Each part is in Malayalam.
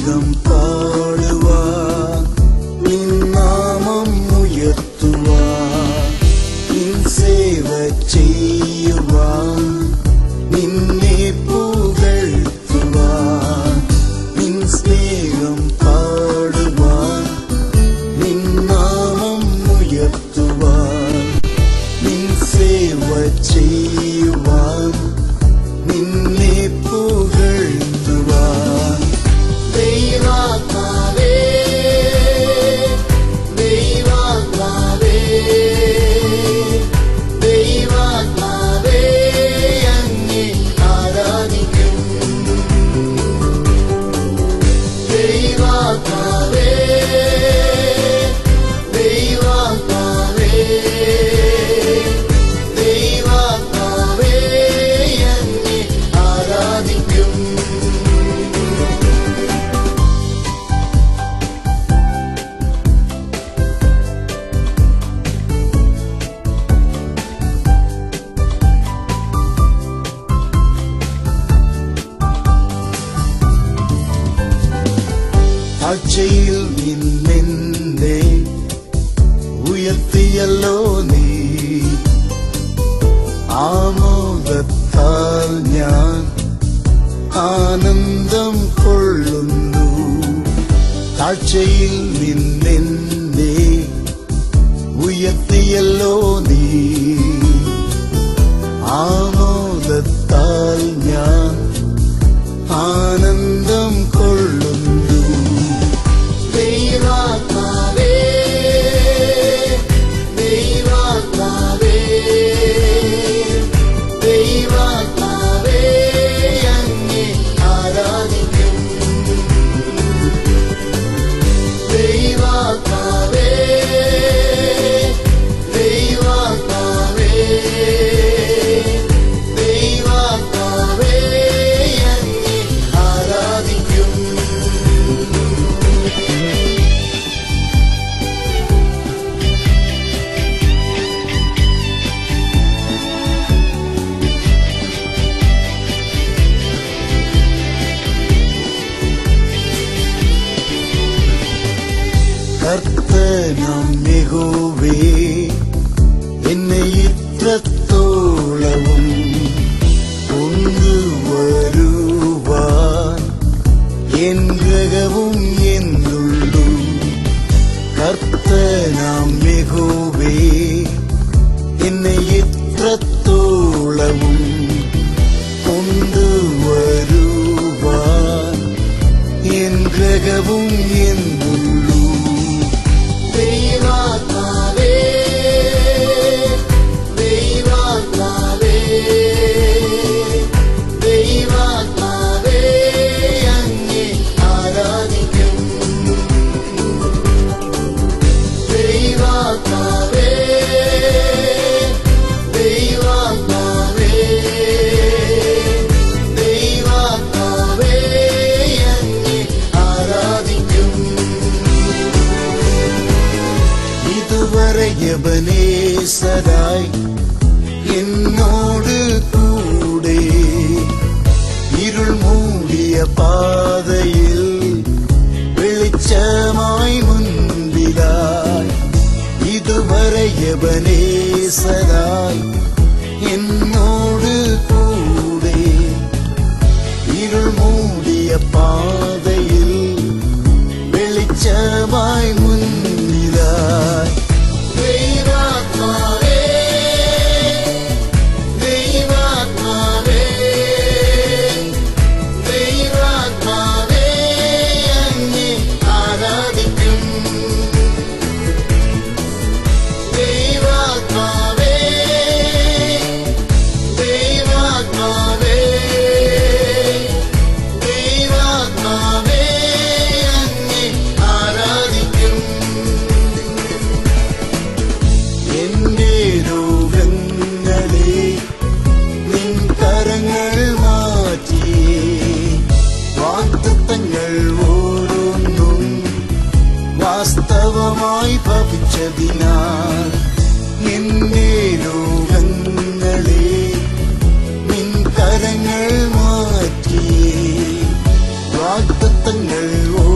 ഗീതം പാടുവാൻ നിൻ നാമം ഉയർത്തുവാൻ നിൻ സേവ ചെയ്യുവാൻ നിന്നെ പുകഴ്ത്തുവാൻ നിൻ സ്നേഹം പാടുവാൻ നിൻ നാമം ഉയർത്തുവാൻ നിൻ സേവ ചെയ്യുവാൻ നിന്നെ പുകഴ്ത്തുവാൻ ദൈവാത്മാവേ ദൈവാത്മാവേ ദൈവാത്മാവേ അങ്ങേ ആരാധിക്കും ദൈവാത്മാവേ ദൈവാത്മാവേ ദൈവാത്മാവേ അങ്ങേ ആരാധിക്കും താഴ്ചയിൽ നിന്നെന്നെ ഉയർത്തിയല്ലോ നീ ആമോദത്താൽ ഞാൻ ആനന്ദം കൊള്ളുന്നു താഴ്ചയിൽ നിന്നെന്നെ ഉയർത്തിയല്ലോ നീ ആമോദത്താൽ ഞാൻ ആനന്ദം കൊള്ളുന്നു ദൈവാത്മാവേ ദൈവാത്മാവേ ദൈവാത്മാവേ അങ്ങേ ആരാധിക്കും ദൈവാത്മാവേ ദൈവാത്മാവേ ദൈവാത്മാവേ അങ്ങേ ആരാധിക്കും കർത്തനം മികുവേ എന്നെ ഇത്രത്തോളവും കൊണ്ടുവരുവാൻ എൻ ഗ്രഹവും എന്നുള്ളൂ കർത്തനം മികുവേ എന്നെ ഇത്രത്തോളവും കൊണ്ടുവരുവാൻ എൻ ഗ്രഹവും എന്നുള്ളൂ ദൈവാത്മാവേ ദൈവാത്മാവേ ദൈവാത്മാവേ അങ്ങേ ആരാധിക്കും ദൈവാത്മാവേ ദൈവാത്മാവേ ദൈവാത്മാവേ അങ്ങേ ആരാധിക്കും ഇതുവരെ യബനേസരായി എന്നോട് കൂടെ ഇരുൾ മൂടിയ പാതയിൽ വെളിച്ചമായി മുൻപിലായി ഇതുവരെ യബനേസരായി എന്നോട് കൂടെ ഇരുൾ മൂടിയ പാതയിൽ വെളിച്ചമായി മുന്നിലായി ദൈവാത്മാവേ ദൈവാത്മാവേ ദൈവാത്മാവേ അങ്ങേ ആരാധിക്കും ദൈവാത്മാവേ ദൈവാത്മാവേ ദൈവാത്മാവേ അങ്ങേ ആരാധിക്കും എന്റെ രോഗങ്ങളെ നിൻ കരങ്ങൾ മാറ്റിയേ വാഗ്ദത്തങ്ങൾ ഓരോന്നും വാസ്തവമായി ഭവിച്ചതിനാൽ എന്റെ രോഗങ്ങളെ നിൻ കരങ്ങൾ മാറ്റിയേ വാഗ്ദത്തങ്ങൾ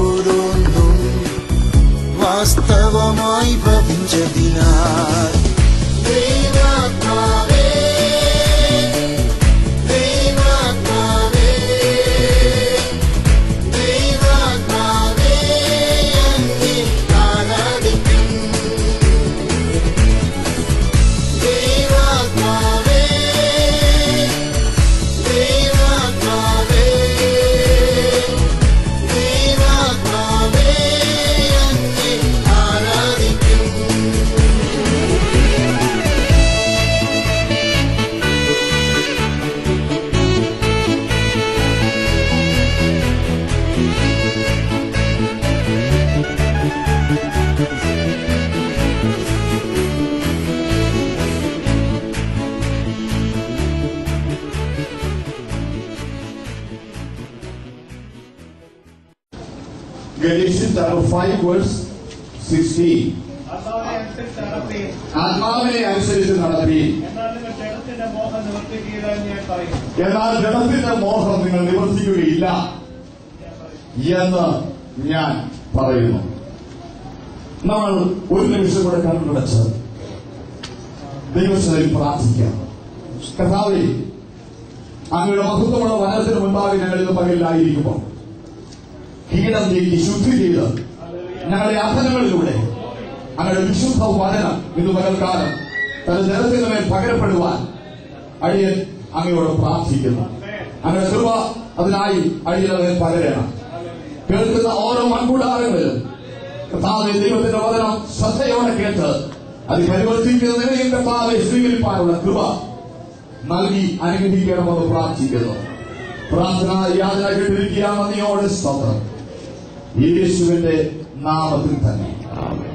പ്രാപിച്ചതിനാൽ ദൈവാത്മാവേ ദൈവാത്മാവേ ദൈവാത്മാവേ അങ്ങേ ആരാധിക്കും ദൈവാത്മാവേ ദൈവാത്മാവേ ദൈവാത്മാവേ അങ്ങേ ആരാധിക്കും Galatians chapter 5 verse 16. ആത്മാവിനെ അനുസരിച്ച് നടപ്പീൻ. ആത്മാവിനെ അനുസരിച്ച് നടത്തി എന്നാൽ നിങ്ങൾ ജഡത്തിന്റെ മോഹം നിവർത്തിക്കുകയില്ല എന്ന് ഞാൻ പറയും എന്നാൽ ജഡത്തിന്റെ മോഹം നിങ്ങൾ നിവർത്തിക്കുകയില്ല എന്ന് ഞാൻ പറയുന്നു നമ്മൾ ഒരു നിമിഷം കൂടെ കണ്ണുടച്ച് ദൈവസ്ഥയിൽ പ്രാർത്ഥിക്കാം കഥാവേ അങ്ങയുടെ മഹത്വമുള്ള വനത്തിന് മുൻപാകെ ഞങ്ങൾ ഇത് പകലിലായിരിക്കുമ്പോൾ കീടം നീക്കി ശുദ്ധി ചെയ്ത് ഞങ്ങളുടെ അധനങ്ങളിലൂടെ അങ്ങയുടെ വിശുദ്ധ വചനം ഇത് പകൽക്കാലം തന്റെ ജനത്തിന് മേൽ പകരപ്പെടുവാൻ അടിയൻ അങ്ങയോട് പ്രാർത്ഥിക്കുന്നു അങ്ങയുടെ കൃപ അതിനായി അടിയനെ മേൽ പകരണം കേൾക്കുന്ന ഓരോ മൺകൂടാരങ്ങളിലും കർത്താവെ ദൈവത്തിന്റെ വചനം ശ്രദ്ധയോടെ കേട്ട് അത് പരിവർത്തിക്കുന്നതിനെയും കർത്താവെ സ്വീകരിപ്പാനുള്ള കൃപ നൽകി അനുഗ്രഹിക്കണമെന്ന് പ്രാർത്ഥിക്കുന്നു പ്രാർത്ഥന യാതന കേട്ടിരിക്കുക നന്ദിയോടെ സ്തോത്രം യേശുവിന്റെ നാമത്തിൽ തന്നെ ആമേൻ.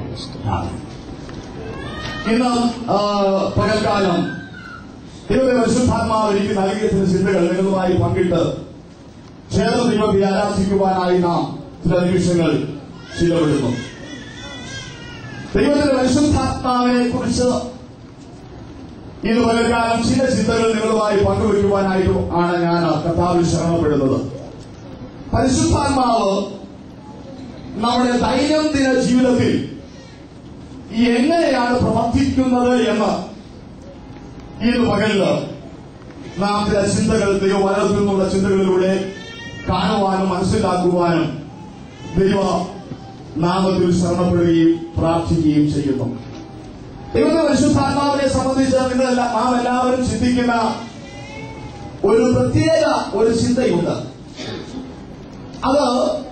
ഇന്ന് ആ, പകൽക്കാലം ദൈവത്തെ പരിശുദ്ധാത്മാവ് എനിക്ക് നൽകിയതിന്റെ ചിന്തകൾ നിങ്ങളുമായി പങ്കിട്ട് ചേർന്ന് ദൈവത്തെ ആരാധിക്കുവാനായി നാം ചില നിമിഷങ്ങൾ ചിലവിടുന്നു ദൈവത്തിന്റെ പരിശുദ്ധാത്മാവിനെ കുറിച്ച് ഇന്ന് പകൽക്കാലം ചില ചിന്തകൾ നിങ്ങളുമായി പങ്കുവയ്ക്കുവാനായിട്ട് ആണ് ഞാൻ കർത്താവിൽ ശ്രമപ്പെടുന്നത് പരിശുദ്ധാത്മാവ് നമ്മുടെ ദൈനംദിന ജീവിതത്തിൽ എങ്ങനെയാണ് പ്രവർത്തിക്കുന്നത് എന്ന് ഇന്ന് പകലില് നാം ചില ചിന്തകൾ ദൈവവനത്തിൽ നിന്നുള്ള ചിന്തകളിലൂടെ കാണുവാനും മനസ്സിലാക്കുവാനും ദൈവ നാമത്തിൽ ശരണപ്പെടുകയും പ്രാർത്ഥിക്കുകയും ചെയ്യുന്നു ദൈവത്തെ പരിശുദ്ധാത്മാവിനെ സംബന്ധിച്ച് നിങ്ങളെല്ലാം നാം എല്ലാവരും ചിന്തിക്കുന്ന ഒരു പ്രത്യേക ഒരു ചിന്തയുണ്ട് അത്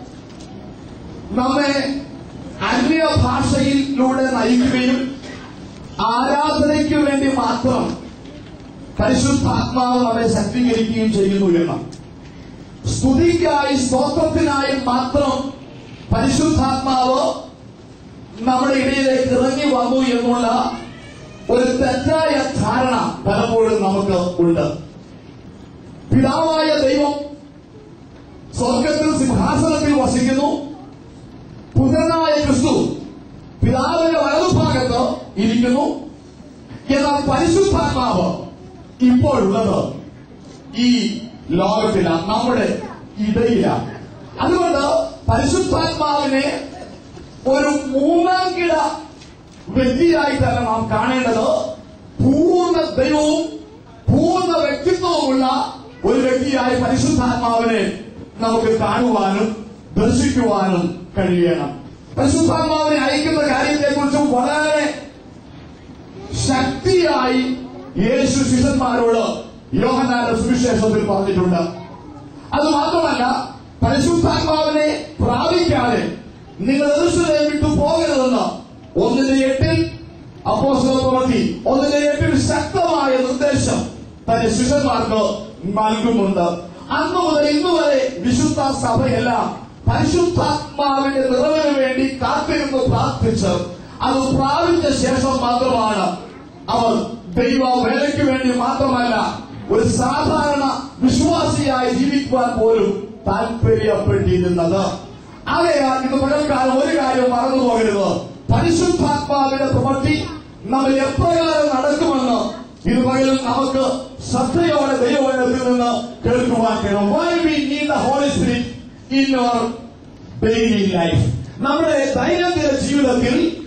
നമ്മെ അന്യ ഭാഷയിലൂടെ നയിക്കുകയും ആരാധനയ്ക്ക് വേണ്ടി മാത്രം പരിശുദ്ധാത്മാവ് നമ്മെ ശക്തീകരിക്കുകയും ചെയ്യുന്നു എന്ന് സ്തുതിക്കായി സ്തോത്രത്തിനായി മാത്രം പരിശുദ്ധാത്മാവ് നമ്മുടെ ഇടയിലേക്ക് ഇറങ്ങി വന്നു എന്നുള്ള ഒരു തെറ്റായ ധാരണ പലപ്പോഴും നമുക്ക് ഉണ്ട് പിതാവായ ദൈവം സ്വർഗത്തിൽ സിംഹാസനത്തിൽ വസിക്കുന്നു പുത്രനായ ക്രിസ്തു പിതാവിന്റെ വലതുഭാഗത്ത് ഇരിക്കുന്നു എന്നാൽ പരിശുദ്ധാത്മാവ് ഇപ്പോഴുള്ളത് ഈ ലോകത്തിലാണ് നമ്മുടെ ഇടയിലാണ് അതുകൊണ്ട് പരിശുദ്ധാത്മാവിനെ ഒരു മൂന്നാം കിട വ്യക്തിയായി തന്നെ നാം കാണേണ്ടത് പൂർണ്ണ ദൈവവും പൂർണ്ണ വ്യക്തിത്വവുമുള്ള ഒരു വ്യക്തിയായി പരിശുദ്ധാത്മാവിനെ നമുക്ക് കാണുവാനും ദർശിക്കുവാനും കഴിയണം പരിശുദ്ധാത്മാവിനെ അയക്കുന്ന കാര്യത്തെക്കുറിച്ച് വളരെ ശക്തിയായി യേശു ശിഷ്യന്മാരോട് യോഹനാന്റെ സുവിശേഷത്തിൽ പറഞ്ഞിട്ടുണ്ട് അത് മാത്രമല്ല പരിശുദ്ധാത്മാവിനെ പ്രാപിക്കാതെ നിങ്ങൾ എറുസലേം വിട്ടു പോകരുതെന്ന് ഒന്നിന്റെ എട്ടിൽ അപ്പോസ്തല പ്രവൃത്തി ഒന്നിന്റെ എട്ടിൽ ശക്തമായ നിർദ്ദേശം തന്റെ ശിഷ്യന്മാർക്ക് നൽകുന്നുണ്ട് അന്ന് മുതൽ ഇന്ന് വരെ വിശുദ്ധ സഭയെല്ലാം പരിശുദ്ധാത്മാവിന്റെ നിറവിന് വേണ്ടി കാത്തിരുന്ന് പ്രാർത്ഥിച്ച് അത് പ്രാപിച്ച ശേഷം മാത്രമാണ് അവർ ദൈവ വേലയ്ക്ക് വേണ്ടി മാത്രമല്ല ഒരു സാധാരണ വിശ്വാസിയായി ജീവിക്കുവാൻ പോലും താല്പര്യപ്പെട്ടിരുന്നത് ആകയാൽ ഇന്ന് പകൽക്കാലം ഒരു കാര്യം മറന്നു പോകരുത് പരിശുദ്ധാത്മാവിന്റെ പ്രവൃത്തി നമ്മൾ എപ്രകാരം നടക്കുമെന്ന് ഇത് പകലും നമുക്ക് ശ്രദ്ധയോടെ ദൈവവചനത്തിൽ നിന്ന് കേൾക്കുവാൻ കഴിയും why we need the Holy Spirit in our daily life നമ്മുടെ ദൈനംദിന ജീവിതത്തിൽ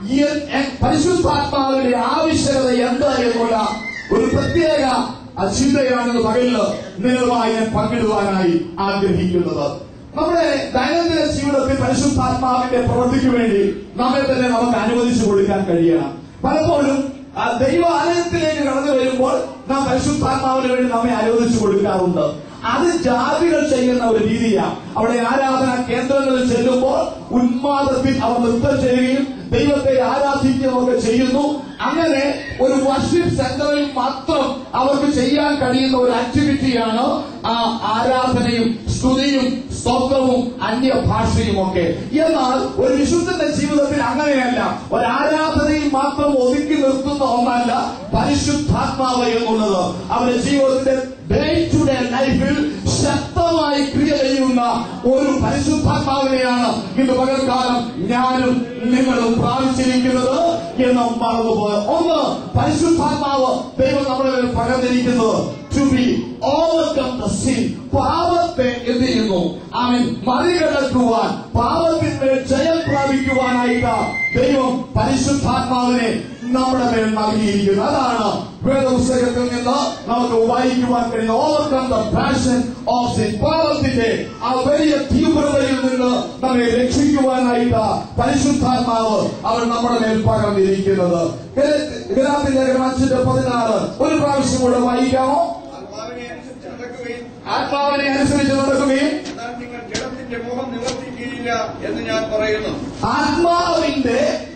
ഈ പരിശുദ്ധാത്മാവിന്റെ ആവശ്യകത എന്താ എന്നുള്ള ഒരു പ്രത്യേക ആ ചിന്തയാണെന്ന് പകലില് നിങ്ങളുമായി ഞാൻ പങ്കിടുവാനായി ആഗ്രഹിക്കുന്നത് നമ്മുടെ ദൈനംദിന ജീവിതത്തിൽ പരിശുദ്ധാത്മാവിന്റെ പ്രവൃത്തിക്ക് വേണ്ടി നമ്മെ തന്നെ നമുക്ക് അനുവദിച്ചു കൊടുക്കാൻ കഴിയണം പലപ്പോഴും ആ, ദൈവാലയത്തിലേക്ക് കടന്നു വരുമ്പോൾ നാം പരിശുദ്ധാത്മാവിന് വേണ്ടി നമ്മെ അനുവദിച്ചു കൊടുക്കാറുണ്ട് അത് ജാതികൾ ചെയ്യുന്ന ഒരു രീതിയാണ് അവിടെ ആരാധന കേന്ദ്രങ്ങളിൽ ചെല്ലുമ്പോൾ ഉന്മാദത്തിൽ അവർ നൃത്തം ചെയ്യുകയും ദൈവത്തെ ആരാധിക്കുകയും ഒക്കെ ചെയ്യുന്നു അങ്ങനെ ഒരു വർഷിപ്പ് സെന്ററിൽ മാത്രം അവർക്ക് ചെയ്യാൻ കഴിയുന്ന ഒരു ആക്ടിവിറ്റിയാണ് ആ ആരാധനയും സ്തുതിയും സ്തോത്രവും അന്യഭാഷയും ഒക്കെ എന്നാൽ ഒരു വിശുദ്ധന്റെ ജീവിതത്തിൽ അങ്ങനെയല്ല ഒരു ആരാധനയിൽ മാത്രം ഒതുക്കി നിർത്തുന്ന ഒന്നല്ല പരിശുദ്ധാത്മാവ് എന്നുള്ളത് അവരുടെ ജീവിതത്തിന്റെ ഡേ ടു ഡേ ലൈഫിൽ ശക്തമായി ക്രിയ ചെയ്യുന്ന ഒരു പരിശുദ്ധാത്മാവിനെയാണ് ഇന്ന് പകൽക്കാലം ഞാനും നിങ്ങളും പ്രാപിച്ചിരിക്കുന്നത് എന്ന് മറന്നുപോയ ഒന്ന് പരിശുദ്ധാത്മാവ് ദൈവം നമ്മുടെ മേൽ പകർന്നിരിക്കുന്നത് to be overcome the sin പാപത്തെ എന്ത് ചെയ്യുന്നു അവൻ മറികടക്കുവാൻ പാപത്തിന്മേൽ ജയം പ്രാപിക്കുവാനായിട്ട് ദൈവം പരിശുദ്ധാത്മാവിനെ നമ്മുടെ മേൽ നൽകിയിരിക്കുന്നു അതാണ് വേദപുസ്തകത്തിൽ നിന്ന് നമുക്ക് വായിക്കുവാൻ കഴിയുന്ന overcome the passion of sin പാപത്തിന്റെ ആ വലിയ തീവ്രതയിൽ നിന്ന് നമ്മെ രക്ഷിക്കുവാനായിട്ട് പരിശുദ്ധാത്മാവ് അവൻ നമ്മുടെ മേൽ പകർന്നിരിക്കുന്നത് ഗലാത്തിന്റെ ലേഖനം അഞ്ചിന്റെ പതിനാറ് ഒരു പ്രാവശ്യം കൂടെ വായിക്കാമോ ആത്മാവിനെ അനുസരിച്ച് നടക്കുകയും ആത്മാവിനെ അനുസരിച്ച് നടക്കുകയും എന്നാൽ നിങ്ങൾ ജഡത്തിന്റെ മുഖം നിവർത്തിക്കുകയില്ല എന്ന് ഞാൻ പറയുന്നു ആത്മാവിന്റെ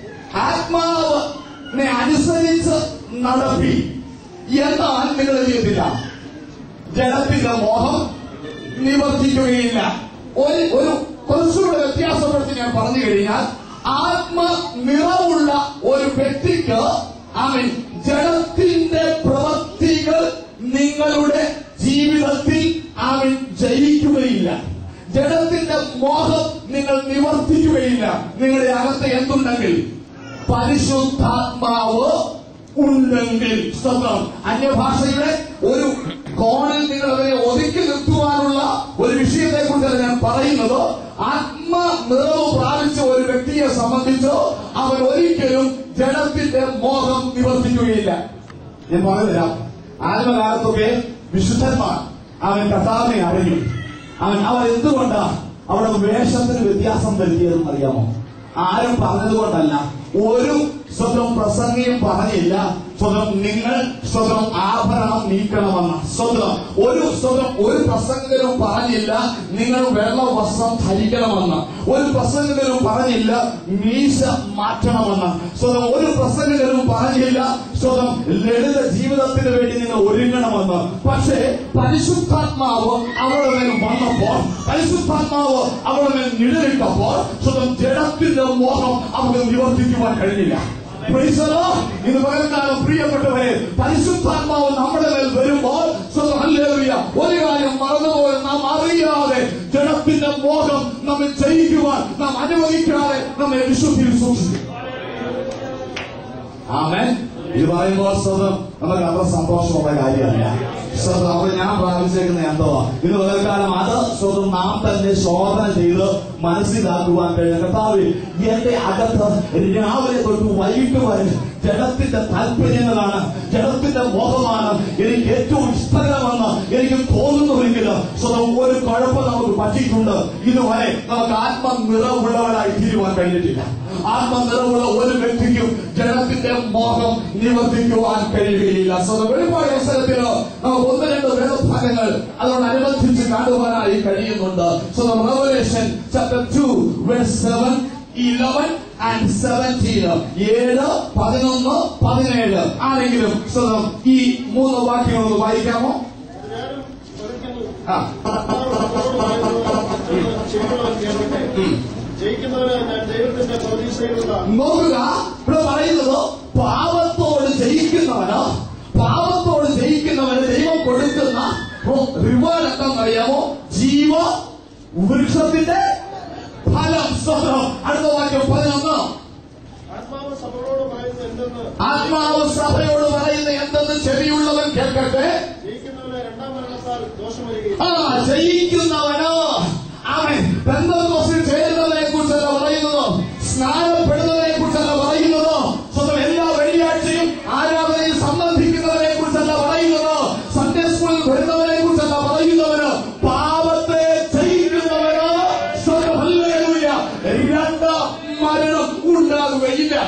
ആത്മാവിനെ അനുസരിച്ച് നടപ്പി എന്നാൽ നിങ്ങൾ ചെയ്തില്ല ജഡത്തിന്റെ മോഹം നിവർത്തിക്കുകയില്ല ഒരു ഒരു കുറച്ചുകൂടെ വ്യത്യാസപ്പെടുത്തി ഞാൻ പറഞ്ഞു കഴിഞ്ഞാൽ ആത്മ നിറവുള്ള ഒരു വ്യക്തിക്ക് അവൻ ജഡത്തിന്റെ പ്രവൃത്തികൾ നിങ്ങളുടെ ജീവിതത്തിൽ അവൻ ജയിക്കുകയില്ല ജഡത്തിന്റെ മോഹം നിങ്ങൾ നിവർത്തിക്കുകയില്ല നിങ്ങളുടെ അകത്ത് എന്തുണ്ടെങ്കിൽ പരിശുദ്ധാത്മാവ് ഉണ്ടെങ്കിൽ സ്വന്തം അന്യഭാഷയുടെ ഒരു കോണിൽ നിങ്ങൾ അവരെ ഒതുക്കി നിർത്തുവാനുള്ള ഒരു വിഷയത്തെ കുറിച്ചാണ് ഞാൻ പറയുന്നത് ആത്മ നിറവ് പ്രാപിച്ച ഒരു വ്യക്തിയെ സംബന്ധിച്ച് അവൻ ഒരിക്കലും ജഡത്തിന്റെ മോഹം നിവർത്തിക്കുകയില്ല ഞാൻ പറഞ്ഞുതരാം ആത്മകാലത്തൊക്കെ വിശുദ്ധന്മാർ അവൻ കർത്താവിനെ അറിഞ്ഞു അവൻ അവൻ എന്തുകൊണ്ടാ അവിടെ വേഷത്തിന് വ്യത്യാസം വരുത്തിയതെന്ന് അറിയാമോ ആരും പറഞ്ഞതുകൊണ്ടല്ല ഒരു സ്വന്തം പ്രസംഗിയും പറഞ്ഞില്ല സ്വന്തം നിങ്ങൾ സ്വന്തം ആഭരണം നീക്കണമെന്ന് സ്വന്തം ഒരു സ്വന്തം ഒരു പ്രസംഗകരും പറഞ്ഞില്ല നിങ്ങൾ വെള്ള വസ്ത്രം ധരിക്കണമെന്ന് ഒരു പ്രസംഗകരും പറഞ്ഞില്ല മീശ മാറ്റണമെന്ന് സ്വന്തം ഒരു പ്രസംഗകരും പറഞ്ഞില്ല സ്വന്തം ലളിത ജീവിതത്തിന് വേണ്ടി നിങ്ങൾ ഒരുങ്ങണമെന്ന് പക്ഷേ പരിശുദ്ധാത്മാവ് അവരുടെ മേൽ വന്നപ്പോൾ പരിശുദ്ധാത്മാവ് അവരുടെ മേൽ നിഴലിട്ടപ്പോൾ സ്വന്തം ജഡത്തിന്റെ മോഹം അവർക്ക് നിവർത്തിക്കുവാൻ കഴിഞ്ഞില്ല Praise the Lord. ഇന്ന് പകൽക്കാലം പ്രിയപ്പെട്ടവരെ പരിശുദ്ധാത്മാവ് നമ്മുടെ മേൽ വരുമ്പോൾ സ്വന്തം ഹല്ലേലൂയ ഒരു കാര്യം മറന്നുപോയി നാം അറിയാതെ ജഡത്തിന്റെ മോഹം നമ്മെ ജയിക്കുവാൻ നാം അനുവദിക്കാതെ നമ്മെ വിശുദ്ധിയിൽ സൂക്ഷിക്കും ആമേൻ ഇത് പറയുമ്പോൾ സ്വതം നമുക്ക് അത്ര സന്തോഷമുള്ള കാര്യമല്ല സ്വതം അപ്പൊ ഞാൻ പ്രാപിച്ചേക്കുന്ന എന്തോ ഇന്ന് പകൽക്കാലം അത് സ്വതം നാം തന്നെ ശോധന ചെയ്ത് മനസ്സിലാക്കുവാൻ കഴിയും കർത്താവ് എന്റെ അകത്ത് രാവിലെ തൊട്ട് വൈകിട്ട് വരെ ജഡത്തിന്റെ താല്പര്യങ്ങളാണ് ജഡത്തിന്റെ മോഹമാണ് എനിക്ക് ഏറ്റവും ഇഷ്ടകരമെന്ന് എനിക്ക് തോന്നുന്നുവെങ്കിൽ സ്വതം ഒരു കുഴപ്പം നമുക്ക് പറ്റിയിട്ടുണ്ട് ഇതുവരെ നമുക്ക് ആത്മനിറവുള്ളവരായി തീരുവാൻ കഴിഞ്ഞിട്ടില്ല ആത്മനിറവുള്ള ഒരു വ്യക്തിക്കും ജഡത്തിന്റെ മോഹം നിവർത്തിക്കുവാൻ കഴിയുകയില്ല സ്വന്തം ഒരുപാട് അവസരത്തിൽ നമുക്ക് ഒന്ന് രണ്ട് വേദഭാഗങ്ങൾ അതോടനുബന്ധിച്ച് കാണുവാനായി കഴിയുന്നുണ്ട് സ്വന്തം Revelation chapter two verse seven eleven and seventeen ഏഴ് പതിനൊന്ന് പതിനേഴ് ആരെങ്കിലും സ്വന്തം ഈ മൂന്ന് വാക്യങ്ങൾ ഒന്ന് വായിക്കാമോ ഞാനും ഒരുക്കുന്നു. ആ. ചെയ്യുവാൻ കേൾക്കട്ടെ. ജയിക്കുന്നവരെ ഞാൻ ദൈവത്തിന്റെ പ്രതീക്ഷയിലുള്ള നോക്കുക ഇവിടെ പറയുന്നത് പാപത്തോട് ജയിക്കുന്നവന് പാപത്തോട് ജയിക്കുന്നവന് ദൈവം കൊടുക്കുന്ന റിവാർഡ് എന്താണെന്നറിയാമോ ജീവ വൃക്ഷത്തിന്റെ ഫലം സ്വന്തം അടുത്ത വാക്യം പതിനൊന്ന് ആത്മാവ് സഭകളോട് പറയുന്നത് എന്തെന്ന് ആത്മാവ് സഭയോട് പറയുന്ന എന്തെന്ന് ചെവിയുള്ളവൻ കേൾക്കട്ടെ ജയിക്കുന്നവരെ രണ്ടാം മരണത്താൽ ദോഷം വരികയും ആ ജയിക്കുന്നവനോ അവൻ ബന്ധകോസിൽ ചേരുന്നതിനെ കുറിച്ചല്ല പറയുന്നത് സ്നാനപ്പെടുന്നതിനെ കുറിച്ചല്ല പറയുന്നത് ഉണ്ടാകുകയില്ല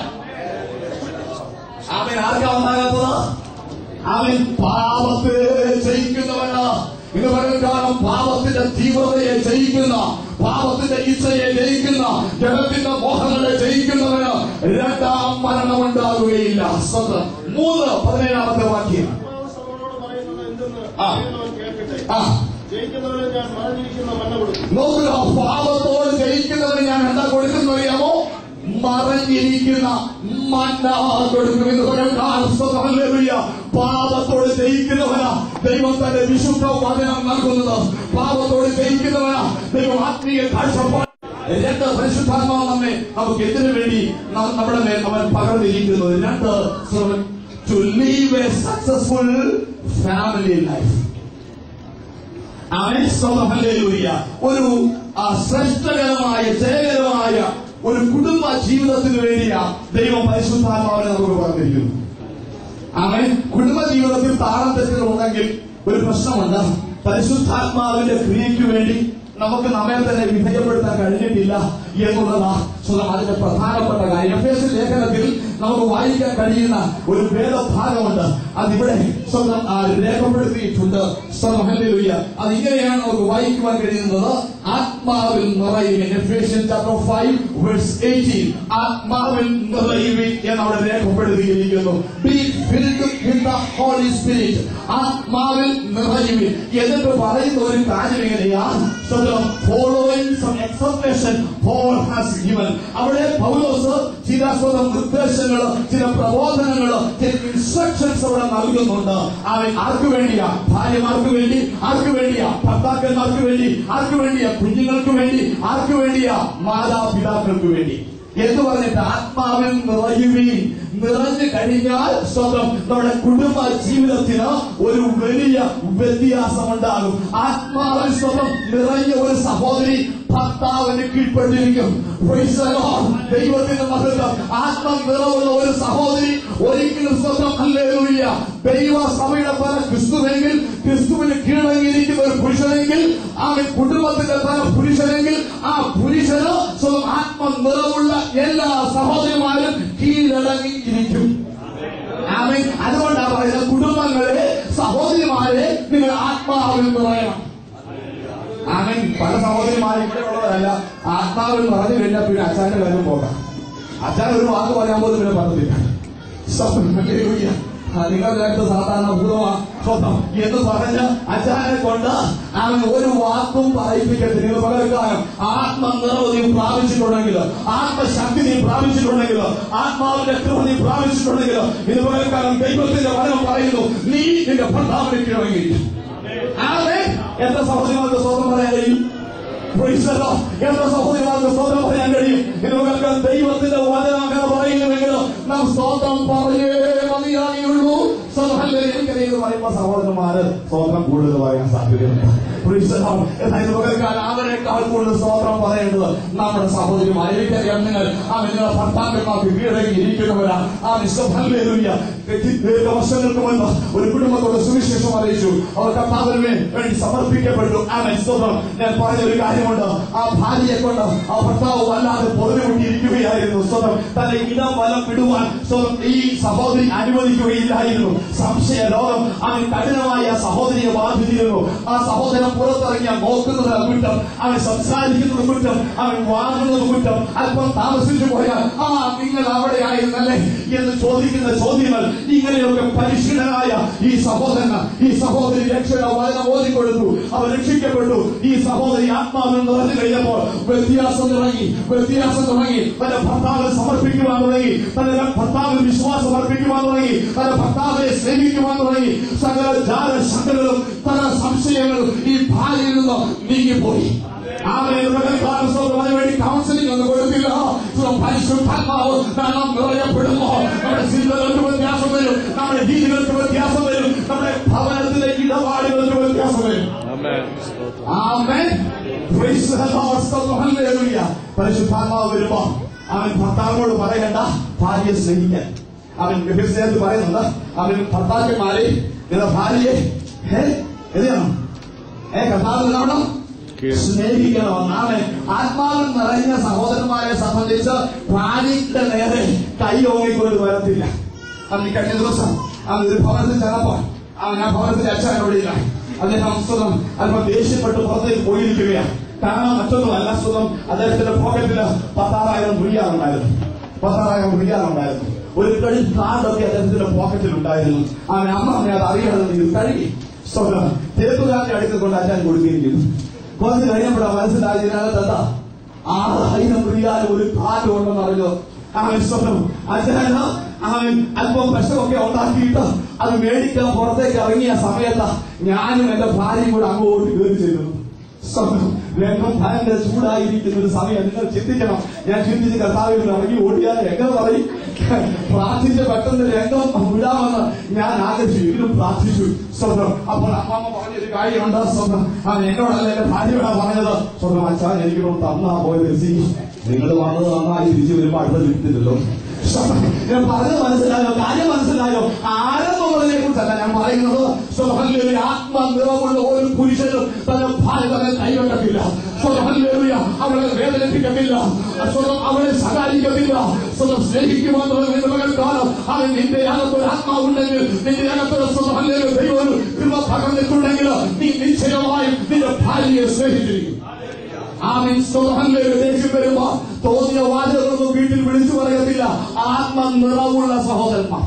അവൻ ആർക്കാ ഉണ്ടാകാത്തത് അവൻ പാപത്തെ ജയിക്കുന്നവന് ഇത് കാരണം പാപത്തിന്റെ തീവ്രതയെ ജയിക്കുന്ന പാപത്തിന്റെ ഇച്ഛയെ ജയിക്കുന്ന ജനത്തിന്റെ മോഹങ്ങളെ ജയിക്കുന്നവന് രണ്ടാം മരണം ഉണ്ടാകുകയില്ല സ്വന്തം മൂന്ന് പതിനേഴാമത്തെ വാക്യം ആത്മാവ് സഭകളോട് പറയുന്നത് എന്തെന്ന് ആ. അറിയുന്നവൻ കേൾക്കട്ടെ ആ ജയിക്കുന്നവന് ഞാൻ മറഞ്ഞിരിക്കുന്ന മണ്ണ കൊടുക്കും നോക്കുക പാപത്തോട് ജയിക്കുന്നവന് ഞാൻ എന്താ കൊടുക്കുന്നു അറിയാമോ മറഞ്ഞിരിക്കുന്ന മന്ന കൊടുക്കും എന്ന് പറയാൻ പാപത്തോട് ജയിക്കുന്നവനാ ദൈവം തന്റെ വിശുദ്ധ വചനം നൽകുന്നത് പാപത്തോട് ജയിക്കുന്നവനാ ദൈവം ആത്മീയ കാഴ്ചപ്പാട് രണ്ട് പരിശുദ്ധാത്മാവ് നമ്മെ നമുക്ക് എന്തിനു വേണ്ടി ന- നമ്മുടെ മേൽ അവൻ പകർന്നിരിക്കുന്നത് രണ്ട് to leave a successful family life അവൻ സ്വന്തം ഹല്ലേലൂയ ഒരു ആ, ശ്രേഷ്ഠകരമായ ജയകരമായ ഒരു കുടുംബ ജീവിതത്തിന് വേണ്ടിയാ ദൈവം പരിശുദ്ധാത്മാവിനെ നമുക്ക് പറഞ്ഞിരിക്കുന്നു അവൻ കുടുംബ ജീവിതത്തിൽ താളം തെറ്റുകൾ ഉണ്ടെങ്കിൽ ഒരു പ്രശ്നമുണ്ട് പരിശുദ്ധാത്മാവിന്റെ ക്രിയയ്ക്ക് വേണ്ടി നമുക്ക് നമ്മെ തന്നെ വിധേയപ്പെടുത്താൻ കഴിഞ്ഞിട്ടില്ല എന്നുള്ളതാ സ്വന്തം അതിന്റെ പ്രധാനപ്പെട്ട കാര്യം എഫ് എസ് ലേഖനത്തിൽ നമുക്ക് വായിക്കാൻ കഴിയുന്ന ഒരു വേദഭാഗമുണ്ട് അതിവിടെ സ്വന്തം ആ, രേഖപ്പെടുത്തിയിട്ടുണ്ട് സ്വന്തം ഹല്ലേലൂയ അത് ഇങ്ങനെയാണ് നമുക്ക് വായിക്കുവാൻ കഴിയുന്നത് ആത്മാവിൽ നിറയുവിൻ Ephesian chapter five verse eighteen ആത്മാവിൽ നിറയുവിൻ എന്ന് അവിടെ രേഖപ്പെടുത്തിയിരിക്കുന്നു be filled with the Holy Spirit ആത്മാവിൽ നിറയുവിൻ എന്നിട്ട് പറയുന്ന ഒരു കാര്യം എങ്ങനെയാണ് following some exhortation Paul has given അവിടെ പൗലോസ് ചില സ്വന്തം നിർദ്ദേശങ്ങൾ ചില പ്രബോധനങ്ങൾ ചില ഇൻസ്ട്രക്ഷൻസ് അവിടെ നൽകുന്നുണ്ട് അവൻ ആർക്ക് വേണ്ടിയാ ഭാര്യമാർക്ക് വേണ്ടി ആർക്ക് വേണ്ടിയാ ഭർത്താക്കന്മാർക്ക് വേണ്ടി ആർക്ക് വേണ്ടിയാ കുഞ്ഞുങ്ങൾക്ക് വേണ്ടി ആർക്ക് വേണ്ടിയാ മാതാപിതാക്കൾക്ക് വേണ്ടി എന്ന് പറഞ്ഞിട്ട് ആത്മാവിൽ നിറയുകയും നിറഞ്ഞു കഴിഞ്ഞാൽ സ്വന്തം നമ്മുടെ കുടുംബ ജീവിതത്തിന് ഒരു വലിയ വ്യത്യാസമുണ്ടാകും ആത്മാവിൽ സ്വന്തം നിറഞ്ഞ ഒരു സഹോദരി ഭർത്താവിന് കീഴ്പ്പെട്ടിരിക്കും Praise the Lord. ദൈവത്തിന്റെ മഹത്വം ആത്മ നിറവുള്ള ഒരു സഹോദരി ഒരിക്കലും സ്വന്തം അല്ലേലൂയ ദൈവ സഭയുടെ പല ക്രിസ്തുവെങ്കിൽ ക്രിസ്തുവിന് കീഴടങ്ങിയിരിക്കുന്ന ഒരു പുരുഷനെങ്കിൽ ആ കുടുംബത്തിന്റെ പല പുരുഷനെങ്കിൽ ആ പുരുഷന് സ്വന്തം ആത്മ നിറവുള്ള എല്ലാ സഹോദരിമാരും കീഴടങ്ങിയിരിക്കും ആമേൻ അതുകൊണ്ടാണ് പറയുന്നത് കുടുംബങ്ങളെ സഹോദരിമാരെ നിങ്ങൾ ആത്മാവിൽ നിറയണം ആമേൻ പല സഹോദരിമാരും ഇവിടെ ഉള്ളവരല്ല ആത്മാവിൽ നിറഞ്ഞു കഴിഞ്ഞാൽ പിന്നെ അച്ഛന്റെ കാര്യം പോകാം അച്ഛൻ ഒരു വാക്ക് പറയാൻ പോലും പിന്നെ പറ്റത്തില്ല സ്വന്തം ഹല്ലേലൂയ. ആ, നിങ്ങളുടെ അടുത്ത് സാധാരണ ഭൂതമാ സ്വന്തം എന്ന് പറഞ്ഞ് അച്ഛനെ കൊണ്ട് അവൻ ഒരു വാക്കും പറയിപ്പിക്കത്തില്ല ഇത് പകരക്കാലം ആത്മ നിറവ് നീ പ്രാപിച്ചിട്ടുണ്ടെങ്കിൽ ആത്മശക്തി നീ പ്രാപിച്ചിട്ടുണ്ടെങ്കിൽ ആത്മാവിന്റെ കൃപ നീ പ്രാപിച്ചിട്ടുണ്ടെങ്കിൽ ഇത് പകരക്കാലം ദൈവത്തിന്റെ വചനം പറയുന്നു നീ നിന്റെ ഭർത്താവിനെ കീഴടങ്ങിയിരിക്കും ആമേൻ. എത്ര സഹോദരിമാർക്ക് സ്വന്തം പറയാൻ കഴിയും Praise the Lord. എത്ര സഹോദരിമാർക്ക് സ്വന്തം പറയാൻ കഴിയും ഇത് നിങ്ങൾക്ക് ദൈവത്തിന്റെ വചനം അങ്ങനെ പറയുന്നുവെങ്കിൽ നാം സ്വന്തം പറയേ മതിയാകുള്ളൂ എനിക്കറിയത് പറയുമ്പോ സഹോദരന്മാര് സ്വന്തം കൂടുതൽ പറയാൻ സാധ്യതയുണ്ട് Praise the Lord. എന്നാൽ ഇത് പകർക്കാൻ അവരെക്കാൾ കൂടുതൽ സ്വതന്ത്രം പറയേണ്ടത് നമ്മുടെ സഹോദരിമാർ എനിക്കറിയാം നിങ്ങൾ ആ നിങ്ങളുടെ ഭർത്താക്കന്മാർക്ക് കീഴടങ്ങി ഇരിക്കുന്നവരാ ആ നിസ്സഭല്ലേലൂയ വർഷങ്ങൾക്ക് മുൻപ് ഒരു കുടുംബത്തോട് സുവിശേഷം അറിയിച്ചു അവർ കർത്താവിന് വേണ്ടി സമർപ്പിക്കപ്പെട്ടു ആ സ്തോത്രം ഞാൻ പറഞ്ഞ ഒരു കാര്യമുണ്ട് ആ ഭാര്യയെ കൊണ്ട് ആ ഭർത്താവ് വല്ലാതെ പൊതുമുട്ടിയിരിക്കുകയായിരുന്നു സ്വതം തന്റെ ഇടം വലം വിടുവാൻ സ്വതം ഈ സഹോദരി അനുവദിക്കുകയില്ലായിരുന്നു സംശയ രോഗം അവൻ കഠിനമായി ആ സഹോദരിയെ ബാധിച്ചിരുന്നു ആ സഹോദരൻ പുറത്തിറങ്ങിയ നോക്കുന്നത് കുറ്റം അവൻ സംസാരിക്കുന്നത് കുറ്റം അവൻ വാങ്ങുന്നത് കുറ്റം അല്പം താമസിച്ചു പോയാൽ ആ നിങ്ങൾ അവിടെ ആയിരുന്നല്ലേ എന്ന് ചോദിക്കുന്ന ചോദ്യങ്ങൾ ഇങ്ങനെയൊക്കെ പരിശീലനായ ഈ സഹോദരൻ ഈ സഹോദരി രക്ഷയുടെ വചനം ഓതിക്കൊടുത്തു അവർ രക്ഷിക്കപ്പെട്ടു ഈ സഹോദരി ആത്മാവിൽ നിറഞ്ഞു കഴിഞ്ഞപ്പോൾ വ്യത്യാസം തുടങ്ങി വ്യത്യാസം തുടങ്ങി തന്റെ ഭർത്താവിനെ സമർപ്പിക്കുവാൻ തുടങ്ങി തന്റെ ഭർത്താവിന് വിശ്വാസം അർപ്പിക്കുവാൻ തുടങ്ങി തന്റെ ഭർത്താവിനെ സ്നേഹിക്കുവാൻ തുടങ്ങി സകല ജാല ശങ്കകളും പല സംശയങ്ങളും ഈ ഭാര്യയിൽ നിന്ന് നീങ്ങിപ്പോയി വേണ്ടി കൗൺസിലിംഗ് ഒന്നും കൊടുത്തില്ല പരിശുദ്ധാത്മാവ് നാം നിറയപ്പെടുമ്പോ നമ്മുടെ ചിന്തകൾക്ക് വ്യത്യാസം വരും നമ്മുടെ രീതികൾക്ക് വ്യത്യാസം വരും നമ്മുടെ ഭവനത്തിലെ ഇടപാടുകൾക്ക് വ്യത്യാസം വരും ആമേൻ. Praise the Lord. സ്തോത്രം. Hallelujah. പരിശുദ്ധാത്മാവ് വരുമ്പോ അവൻ ഭർത്താവിനോട് പറയണ്ട ഭാര്യയെ സ്നേഹിക്കാൻ അവൻ വ്യഭിചാരത്തിൽ പറയുന്നുണ്ട് അവൻ ഭർത്താക്കന്മാരെ നിങ്ങളുടെ ഭാര്യയെ ഏ എന്തിനാണ് ഏ കർത്താവ് കാണണം സ്നേഹിക്കണമെന്നാണ് ആത്മാവിൽ നിറഞ്ഞ സഹോദരന്മാരെ സംബന്ധിച്ച് ഭാര്യയുടെ നേരെ കൈ ഓങ്ങിക്കൊണ്ട് വരത്തില്ല അന്ന് ഈ കഴിഞ്ഞ ദിവസം അന്ന് ഒരു ഭവനത്തിൽ ചെന്നപ്പോൾ അവൻ ആ ഭവനത്തിലെ അച്ഛൻ അവിടെ ഇല്ല അദ്ദേഹം സ്വതം അല്പം ദേഷ്യപ്പെട്ട് പുറത്തേക്ക് പോയിരിക്കുകയാണ് കാരണം മറ്റൊന്നുമല്ല സ്വതം അദ്ദേഹത്തിന്റെ പോക്കറ്റിൽ പത്താറായിരം റിയാറുണ്ടായിരുന്നു പത്താറായിരം റിയാറുണ്ടായിരുന്നു ഒരു കഴി കാർഡൊക്കെ അദ്ദേഹത്തിന്റെ പോക്കറ്റിൽ ഉണ്ടായിരുന്നു അവൻ അമ്മ അവനെ അത് അറിയാതെ ഇത് കഴുകി സ്വതം തേപ്പുകാരുടെ അടുത്ത് കൊണ്ട് അച്ഛൻ കൊടുക്കുകയും ചെയ്തു കുറച്ച് കഴിഞ്ഞപ്പോഴാണ് മനസ്സിലായി ഇതിനകത്ത് എന്താ ആറായിരം റിയാൽ ഒരു കാർഡ് ഉണ്ടെന്ന് അറിഞ്ഞു അവൻ സ്വന്തം അച്ഛനോ അവൻ അല്പം പ്രശ്നമൊക്കെ ഉണ്ടാക്കിയിട്ട് അത് മേടിക്കാൻ പുറത്തേക്ക് ഇറങ്ങിയ സമയത്ത് ഞാനും എന്റെ ഭാര്യയും കൂടെ അങ്ങോട്ട് കയറി ചെല്ലുന്നു സ്വന്തം രംഗം ഭയങ്കര ചൂടായിരിക്കുന്ന ഒരു സമയം നിങ്ങൾ ചിന്തിക്കണം ഞാൻ ചിന്തിച്ച് കർത്താവിൽ ഇറങ്ങി ഓടിയാൽ എങ്ങനെ പറയും പ്രാർത്ഥിച്ച് പെട്ടെന്ന് രംഗം വിടാമെന്ന് ഞാൻ ആഗ്രഹിച്ചു ഇതിലും പ്രാർത്ഥിച്ചു സ്വന്തം അപ്പോൾ അമ്മമ്മ പറഞ്ഞൊരു കാര്യമുണ്ട് സ്വന്തം അവൻ എന്നോടല്ല എന്റെ ഭാര്യയോടാ പറഞ്ഞത് സ്വന്തം അച്ഛാ എനിക്കിപ്പം തന്നാ പോയത് സി നിങ്ങൾ വന്നത് നന്നായി തിരിച്ചു വരുമ്പോ അടുത്ത കിട്ടില്ലല്ലോ ഞാൻ പറഞ്ഞത് മനസ്സിലായോ കാര്യം മനസ്സിലായോ ആരെന്നുള്ളതിനെ കുറിച്ചല്ല ഞാൻ പറയുന്നത് സ്വഹല്ലേലൂയ ആത്മ നിറമുള്ള ഒരു പുരുഷനും തന്റെ ഭാര്യ തന്നെ കൈവെട്ടത്തില്ല സ്വഹല്ലേലൂയ അവളെ വേദനിപ്പിക്കത്തില്ല സ്വന്തം അവളെ സഹായിക്കത്തില്ല സ്വന്തം സ്നേഹിക്കുവാനുള്ള കാലം അവൻ നിന്റെ അകത്തൊരു ആത്മാവുണ്ടെങ്കിൽ നിന്റെ അകത്തൊരു സ്വഹല്ലേലൂയ ദൈവം കൃപ പകർന്നിട്ടുണ്ടെങ്കിൽ നീ നിശ്ചയമായും നിന്റെ ഭാര്യയെ സ്നേഹിച്ചിരിക്കും ആമീൻ സ്വഹല്ലേലൂയ ദേഷ്യം വരുമ്പോ തോന്നിയ വാചകങ്ങളൊന്നും വീട്ടിൽ വിളിച്ചു പറയത്തില്ല ആത്മ നിറവുള്ള സഹോദരന്മാർ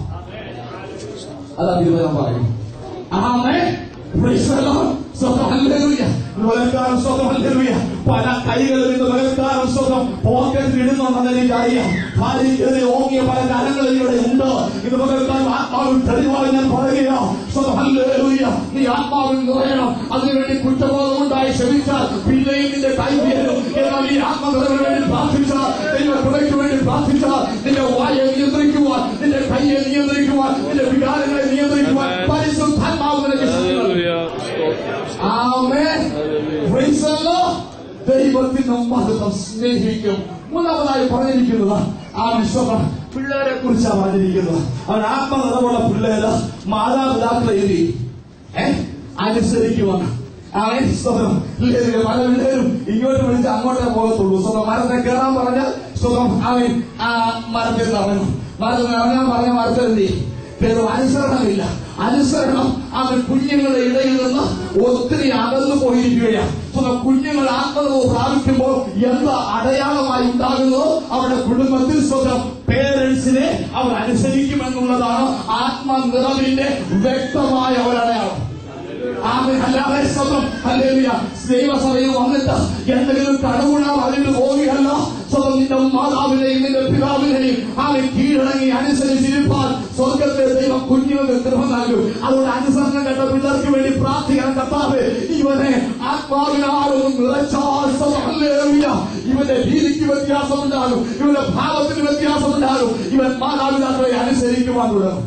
അതാ തിരുവനന്തപുരം പറയും ആമേ Praise the Lord. സ്വന്തം ഹല്ലേലൂയ. ബലക്കാരൻ സ്വന്തം ഹല്ലേലൂയ. പല കൈകളിൽ നിന്ന് ബലക്കാരൻ സ്വന്തം പോക്കറ്റിൽ ഇടുന്നുണ്ടെന്ന് എനിക്കറിയാം ഭാര്യയ്ക്കെതിരെ ഓങ്ങിയ പല കരങ്ങളിൽ ഇവിടെ ഉണ്ട് ഇത് ബലക്കാരൻ ആത്മാവിൽ തെളിവായി ഞാൻ പറയുക സ്വന്തം ഹല്ലേലൂയ. നീ ആത്മാവിൽ നിറയണം അതിനുവേണ്ടി കുറ്റബോധമുണ്ടായി ക്ഷമിച്ചാൽ പിന്നെയും നിന്റെ കൈ ഉയരും എന്നാൽ ഈ ആത്മനിറവിന് വേണ്ടി പ്രാർത്ഥിച്ചാൽ നിന്റെ കൃപയ്ക്ക് വേണ്ടി പ്രാർത്ഥിച്ചാൽ നിന്റെ വായെ നിയന്ത്രിക്കുവാൻ നിന്റെ കയ്യെ നിയന്ത്രിക്കുവാൻ നിന്റെ വികാരങ്ങളെ നിയന്ത്രിക്കുവാൻ പരിശുദ്ധാത്മാവ് നിനക്ക് ശക്തി നൽകും. ആമേൻ. Praise the Lord. ദൈവത്തിന്റെ മഹത്വം സ്നേഹിക്കും മൂന്നാമതായി പറഞ്ഞിരിക്കുന്നത് ആ വിശ്വം പിള്ളേരെ കുറിച്ചാണ് പറഞ്ഞിരിക്കുന്നത് അവൻ ആത്മനിറവുള്ള പിള്ളേര് മാതാപിതാക്കളെ എഴുതി ഏ അനുസരിക്കുവാണ് അവൻ സ്വതം പല പിള്ളേരും ഇങ്ങോട്ട് വിളിച്ച് അങ്ങോട്ടേ പോകത്തുള്ളൂ സ്വന്തം മരത്തെ കയറാൻ പറഞ്ഞാൽ സ്വതം അവൻ ആ മരത്തിൽ നിന്ന് ഇറങ്ങും മരത്തിൽ നിന്ന് ഇറങ്ങാൻ പറഞ്ഞ മരത്തിൽ എന്ത് ചെയ്യും പേരും അനുസരണമില്ല അനുസരണം അവൻ കുഞ്ഞുങ്ങളുടെ ഇടയിൽ നിന്ന് ഒത്തിരി അകന്നു പോയിരിക്കുകയാണ് സ്വന്തം കുഞ്ഞുങ്ങൾ ആത്മനിറവ് പ്രാപിക്കുമ്പോൾ എന്താ അടയാളമായി ഉണ്ടാകുന്നതോ അവരുടെ കുടുംബത്തിൽ സ്വന്തം പേരൻസിനെ അവർ അനുസരിക്കുമെന്നുള്ളതാണ് ആത്മനിറവിന്റെ വ്യക്തമായ ഒരടയാളം ആമേൻ. അല്ലാതെ സ്വന്തം ഹല്ലേലൂയ ദൈവസഭയിൽ വന്നിട്ട് എന്തെങ്കിലും കടവുള്ള അതിന് പോവുകയല്ല സ്വന്തം നിന്റെ മാതാവിനെയും നിന്റെ പിതാവിനെയും അവൻ കീഴടങ്ങി അനുസരിച്ചിരിപ്പാൻ സ്വർഗത്തെ ദൈവം കുഞ്ഞുങ്ങൾക്ക് കൃപ നൽകും അതുകൊണ്ട് അനുസരണം കണ്ട പിള്ളേർക്ക് വേണ്ടി പ്രാർത്ഥിക്കണം കർത്താവ് ഇവനെ ആത്മാവിനാലും നിറച്ചാൽ സ്വന്തം ഹല്ലേലൂയ ഇവന്റെ രീതിക്ക് വ്യത്യാസമുണ്ടാകും ഇവന്റെ ഭാവത്തിന് വ്യത്യാസമുണ്ടാകും ഇവൻ മാതാപിതാക്കളെ അനുസരിക്കുവാൻ തുടങ്ങും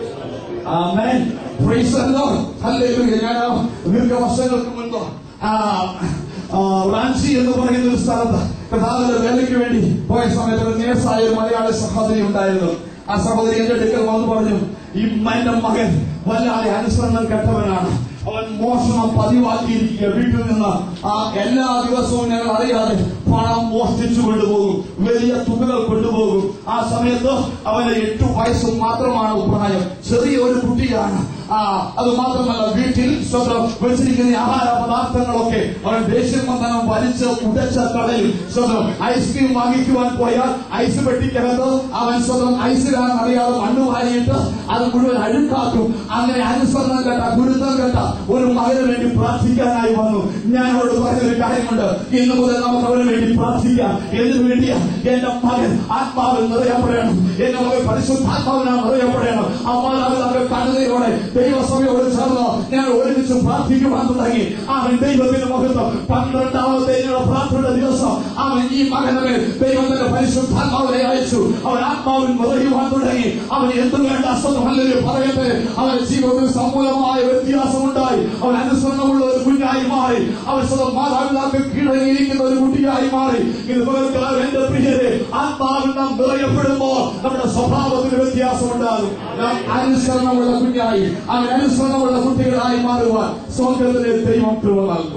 amen praise the Lord hallelujah ഞാൻ ദീർഘവർഷങ്ങൾക്ക് മുൻപ് ആ, ആ, റാഞ്ചി എന്ന് പറയുന്ന ഒരു സ്ഥലത്ത് കഥാവിന്റെ വേലയ്ക്ക് വേണ്ടി പോയ സമയത്ത് ഒരു നേഴ്സായ ഒരു മലയാളി സഹോദരി ഉണ്ടായിരുന്നു ആ സഹോദരി എന്റെ അടുക്കൽ വന്ന് പറഞ്ഞു ഈ എന്റെ മകൻ വല്ലാതെ അനുസരണം കെട്ടവനാണ് അവൻ മോഷണം പതിവാക്കിയിരിക്കുക വീട്ടിൽ നിന്ന് ആ എല്ലാ ദിവസവും ഞങ്ങൾ അറിയാതെ പണം മോഷ്ടിച്ചു കൊണ്ടുപോകും വലിയ തുകകൾ കൊണ്ടുപോകും ആ സമയത്ത് അവന് എട്ടു വയസ്സ് മാത്രമാണ് പ്രായം ചെറിയ ഒരു കുട്ടിയാണ് ആ അത് മാത്രമല്ല വീട്ടിൽ സ്വന്തം വെച്ചിരിക്കുന്ന ആഹാര പദാർത്ഥങ്ങളൊക്കെ അവൻ ദേഷ്യം വന്നാൽ വലിച്ച് ഉടച്ച കടയിൽ സ്വന്തം ഐസ്ക്രീം വാങ്ങിക്കുവാൻ പോയാൽ ഐസ് പെട്ടിക്കകത്ത് അവൻ സ്വന്തം ഐസിലാണെന്ന് അറിയാതെ മണ്ണ് വാരിയിട്ട് അത് മുഴുവൻ അഴുക്കാക്കും അങ്ങനെ അനുസരണം കേട്ട ഗുരുത്വം കേട്ട ഒരു മകന് വേണ്ടി പ്രാർത്ഥിക്കാനായി വന്നു ഞാൻ അവരോട് പറഞ്ഞൊരു കാര്യമുണ്ട് ഇന്ന് മുതൽ നമുക്ക് അവന് വേണ്ടി പ്രാർത്ഥിക്കാം എന്തിനു വേണ്ടിയാ എന്റെ മകൻ ആത്മാവിൽ നിറയപ്പെടണം എന്റെ മകൻ പരിശുദ്ധാത്മാവിനാൽ നിറയപ്പെടണം ആ മാതാപിതാക്കൾ കണ്ണുനീരോടെ ദൈവസഭയോട് ചേർന്ന് ഞാൻ ഒരുമിച്ച് പ്രാർത്ഥിക്കുവാൻ തുടങ്ങി അവൻ ദൈവത്തിന്റെ മഹത്വം പന്ത്രണ്ടാമത്തെ ഇതിനുള്ള പ്രാർത്ഥനയുടെ ദിവസം അവൻ ഈ മകനെ ദൈവത്തിന്റെ പരിശുദ്ധാത്മാവിനെ അയച്ചു അവൻ ആത്മാവിൽ നിറയുവാൻ തുടങ്ങി അവൻ എന്ത് വേണ്ട അസ്വതമല്ലേ പറയട്ടെ അവൻ ജീവിതത്തിൽ സമൂലമായ വ്യത്യാസമുണ്ടായി അവൻ അനുസരണമുള്ള ഒരു കുഞ്ഞായി മാറി അവൻ സ്വന്തം മാതാപിതാക്കൾ കീഴടങ്ങിയിരിക്കുന്ന ഒരു കുട്ടിയായി മാറി ഇത് പകർക്കാർ എന്റെ പ്രിയരെ ആത്മാവിൽ നാം നിറയപ്പെടുമ്പോൾ നമ്മുടെ സ്വഭാവത്തിന് വ്യത്യാസമുണ്ടാകും നാം അനുസരണമുള്ള കുഞ്ഞായി അവൻ അനുസരണമുള്ള കുട്ടികളായി മാറുവാൻ സ്വർഗത്തിലെ ദൈവം കൃപ നൽകും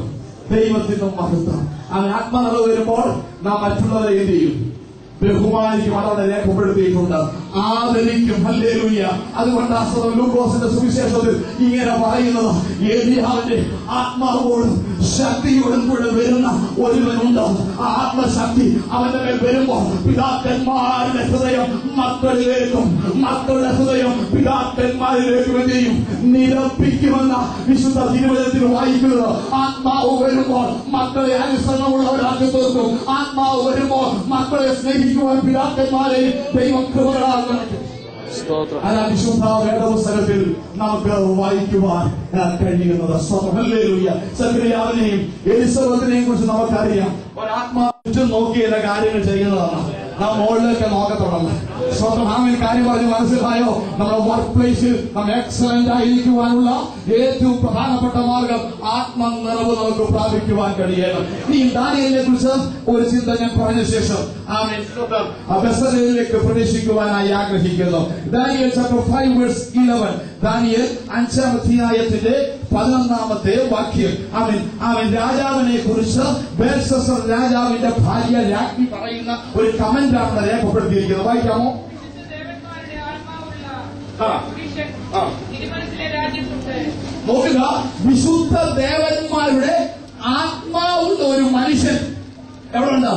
ദൈവത്തിന്റെ മഹത്വം അങ്ങനെ ആത്മനിറവ് വരുമ്പോൾ നാം മറ്റുള്ളവരെ എന്ത് ചെയ്യും ബഹുമാനിക്കും അതവിടെ രേഖപ്പെടുത്തിയിട്ടുണ്ട് ആദരിക്കും ഹല്ലേലൂയ അതുകൊണ്ട് അസ്വതം ലൂക്കോസിന്റെ സുവിശേഷത്തിൽ ഇങ്ങനെ പറയുന്നത് ഏലിയാവിന്റെ ആത്മാവോടും ശക്തിയോടും കൂടെ വരുന്ന ഒരുവനുണ്ട് ആ ആത്മശക്തി അവന്റെ മേൽ വരുമ്പോൾ പിതാക്കന്മാരുടെ ഹൃദയം മക്കളിലേക്കും മക്കളുടെ ഹൃദയം പിതാക്കന്മാരിലേക്കും എന്ത് ചെയ്യും നിരപ്പിക്കുമെന്ന വിശുദ്ധ തിരുവചനത്തിൽ വായിക്കുന്നത് ആത്മാവ് വരുമ്പോൾ മക്കളെ അനുസരണമുള്ളവരാക്കി തീർക്കും ആത്മാവ് വരുമ്പോൾ മക്കളെ സ്നേഹിക്കുവാൻ പിതാക്കന്മാരെ ദൈവം കൃപകളാകുന്നു അതാ വിശുദ്ധ വേദപുസ്തകത്തിൽ നമുക്ക് വായിക്കുവാൻ ആ, കഴിയുന്നത് സ്വതമല്ലേലൂയ സക്രിയാവിനെയും എലിസബത്തിനെയും കുറിച്ച് നമുക്കറിയാം ഒരാത്മാവ് ചുറ്റും നോക്കി ചില കാര്യങ്ങൾ ചെയ്യുന്നതാണ് നാം മുകളിലേക്ക് നോക്കത്തുള്ളത് സ്വന്തം ആമിൽ കാര്യം പറഞ്ഞ് മനസ്സിലായോ നമ്മുടെ വർക്ക് പ്ലേസിൽ നാം എക്സലന്റ് ആയിരിക്കുവാനുള്ള ഏറ്റവും പ്രധാനപ്പെട്ട മാർഗം ആത്മനിറവ് നമുക്ക് പ്രാപിക്കുവാൻ കഴിയണം ഈ ദാനിയലിനെ കുറിച്ച് ഒരു ചിന്ത ഞാൻ പറഞ്ഞ ശേഷം ആമേൻ ബസലിലേക്ക് പ്രവേശിക്കുവാനായി ആഗ്രഹിക്കുന്നു Daniel chapter five verse eleven Daniel അഞ്ചാം അധ്യായത്തിന്റെ പതിനൊന്നാമത്തെ വാക്യം അവൻ അവൻ രാജാവിനെ കുറിച്ച് ബേൽസസർ രാജാവിന്റെ ഭാര്യ രാജ്ഞി പറയുന്ന ഒരു കമന്റ് ആണ് രേഖപ്പെടുത്തിയിരിക്കുന്നത് വായിക്കാമോ ദേവന്മാരുടെ ആത്മാവുള്ള ആ. പുരുഷൻ ആ. ഇരുമനസിലെ രാജ്യത്തുണ്ട് നോക്കുക വിശുദ്ധ ദേവന്മാരുടെ ആത്മാവുള്ള ഒരു മനുഷ്യൻ എവിടെ ഉണ്ട്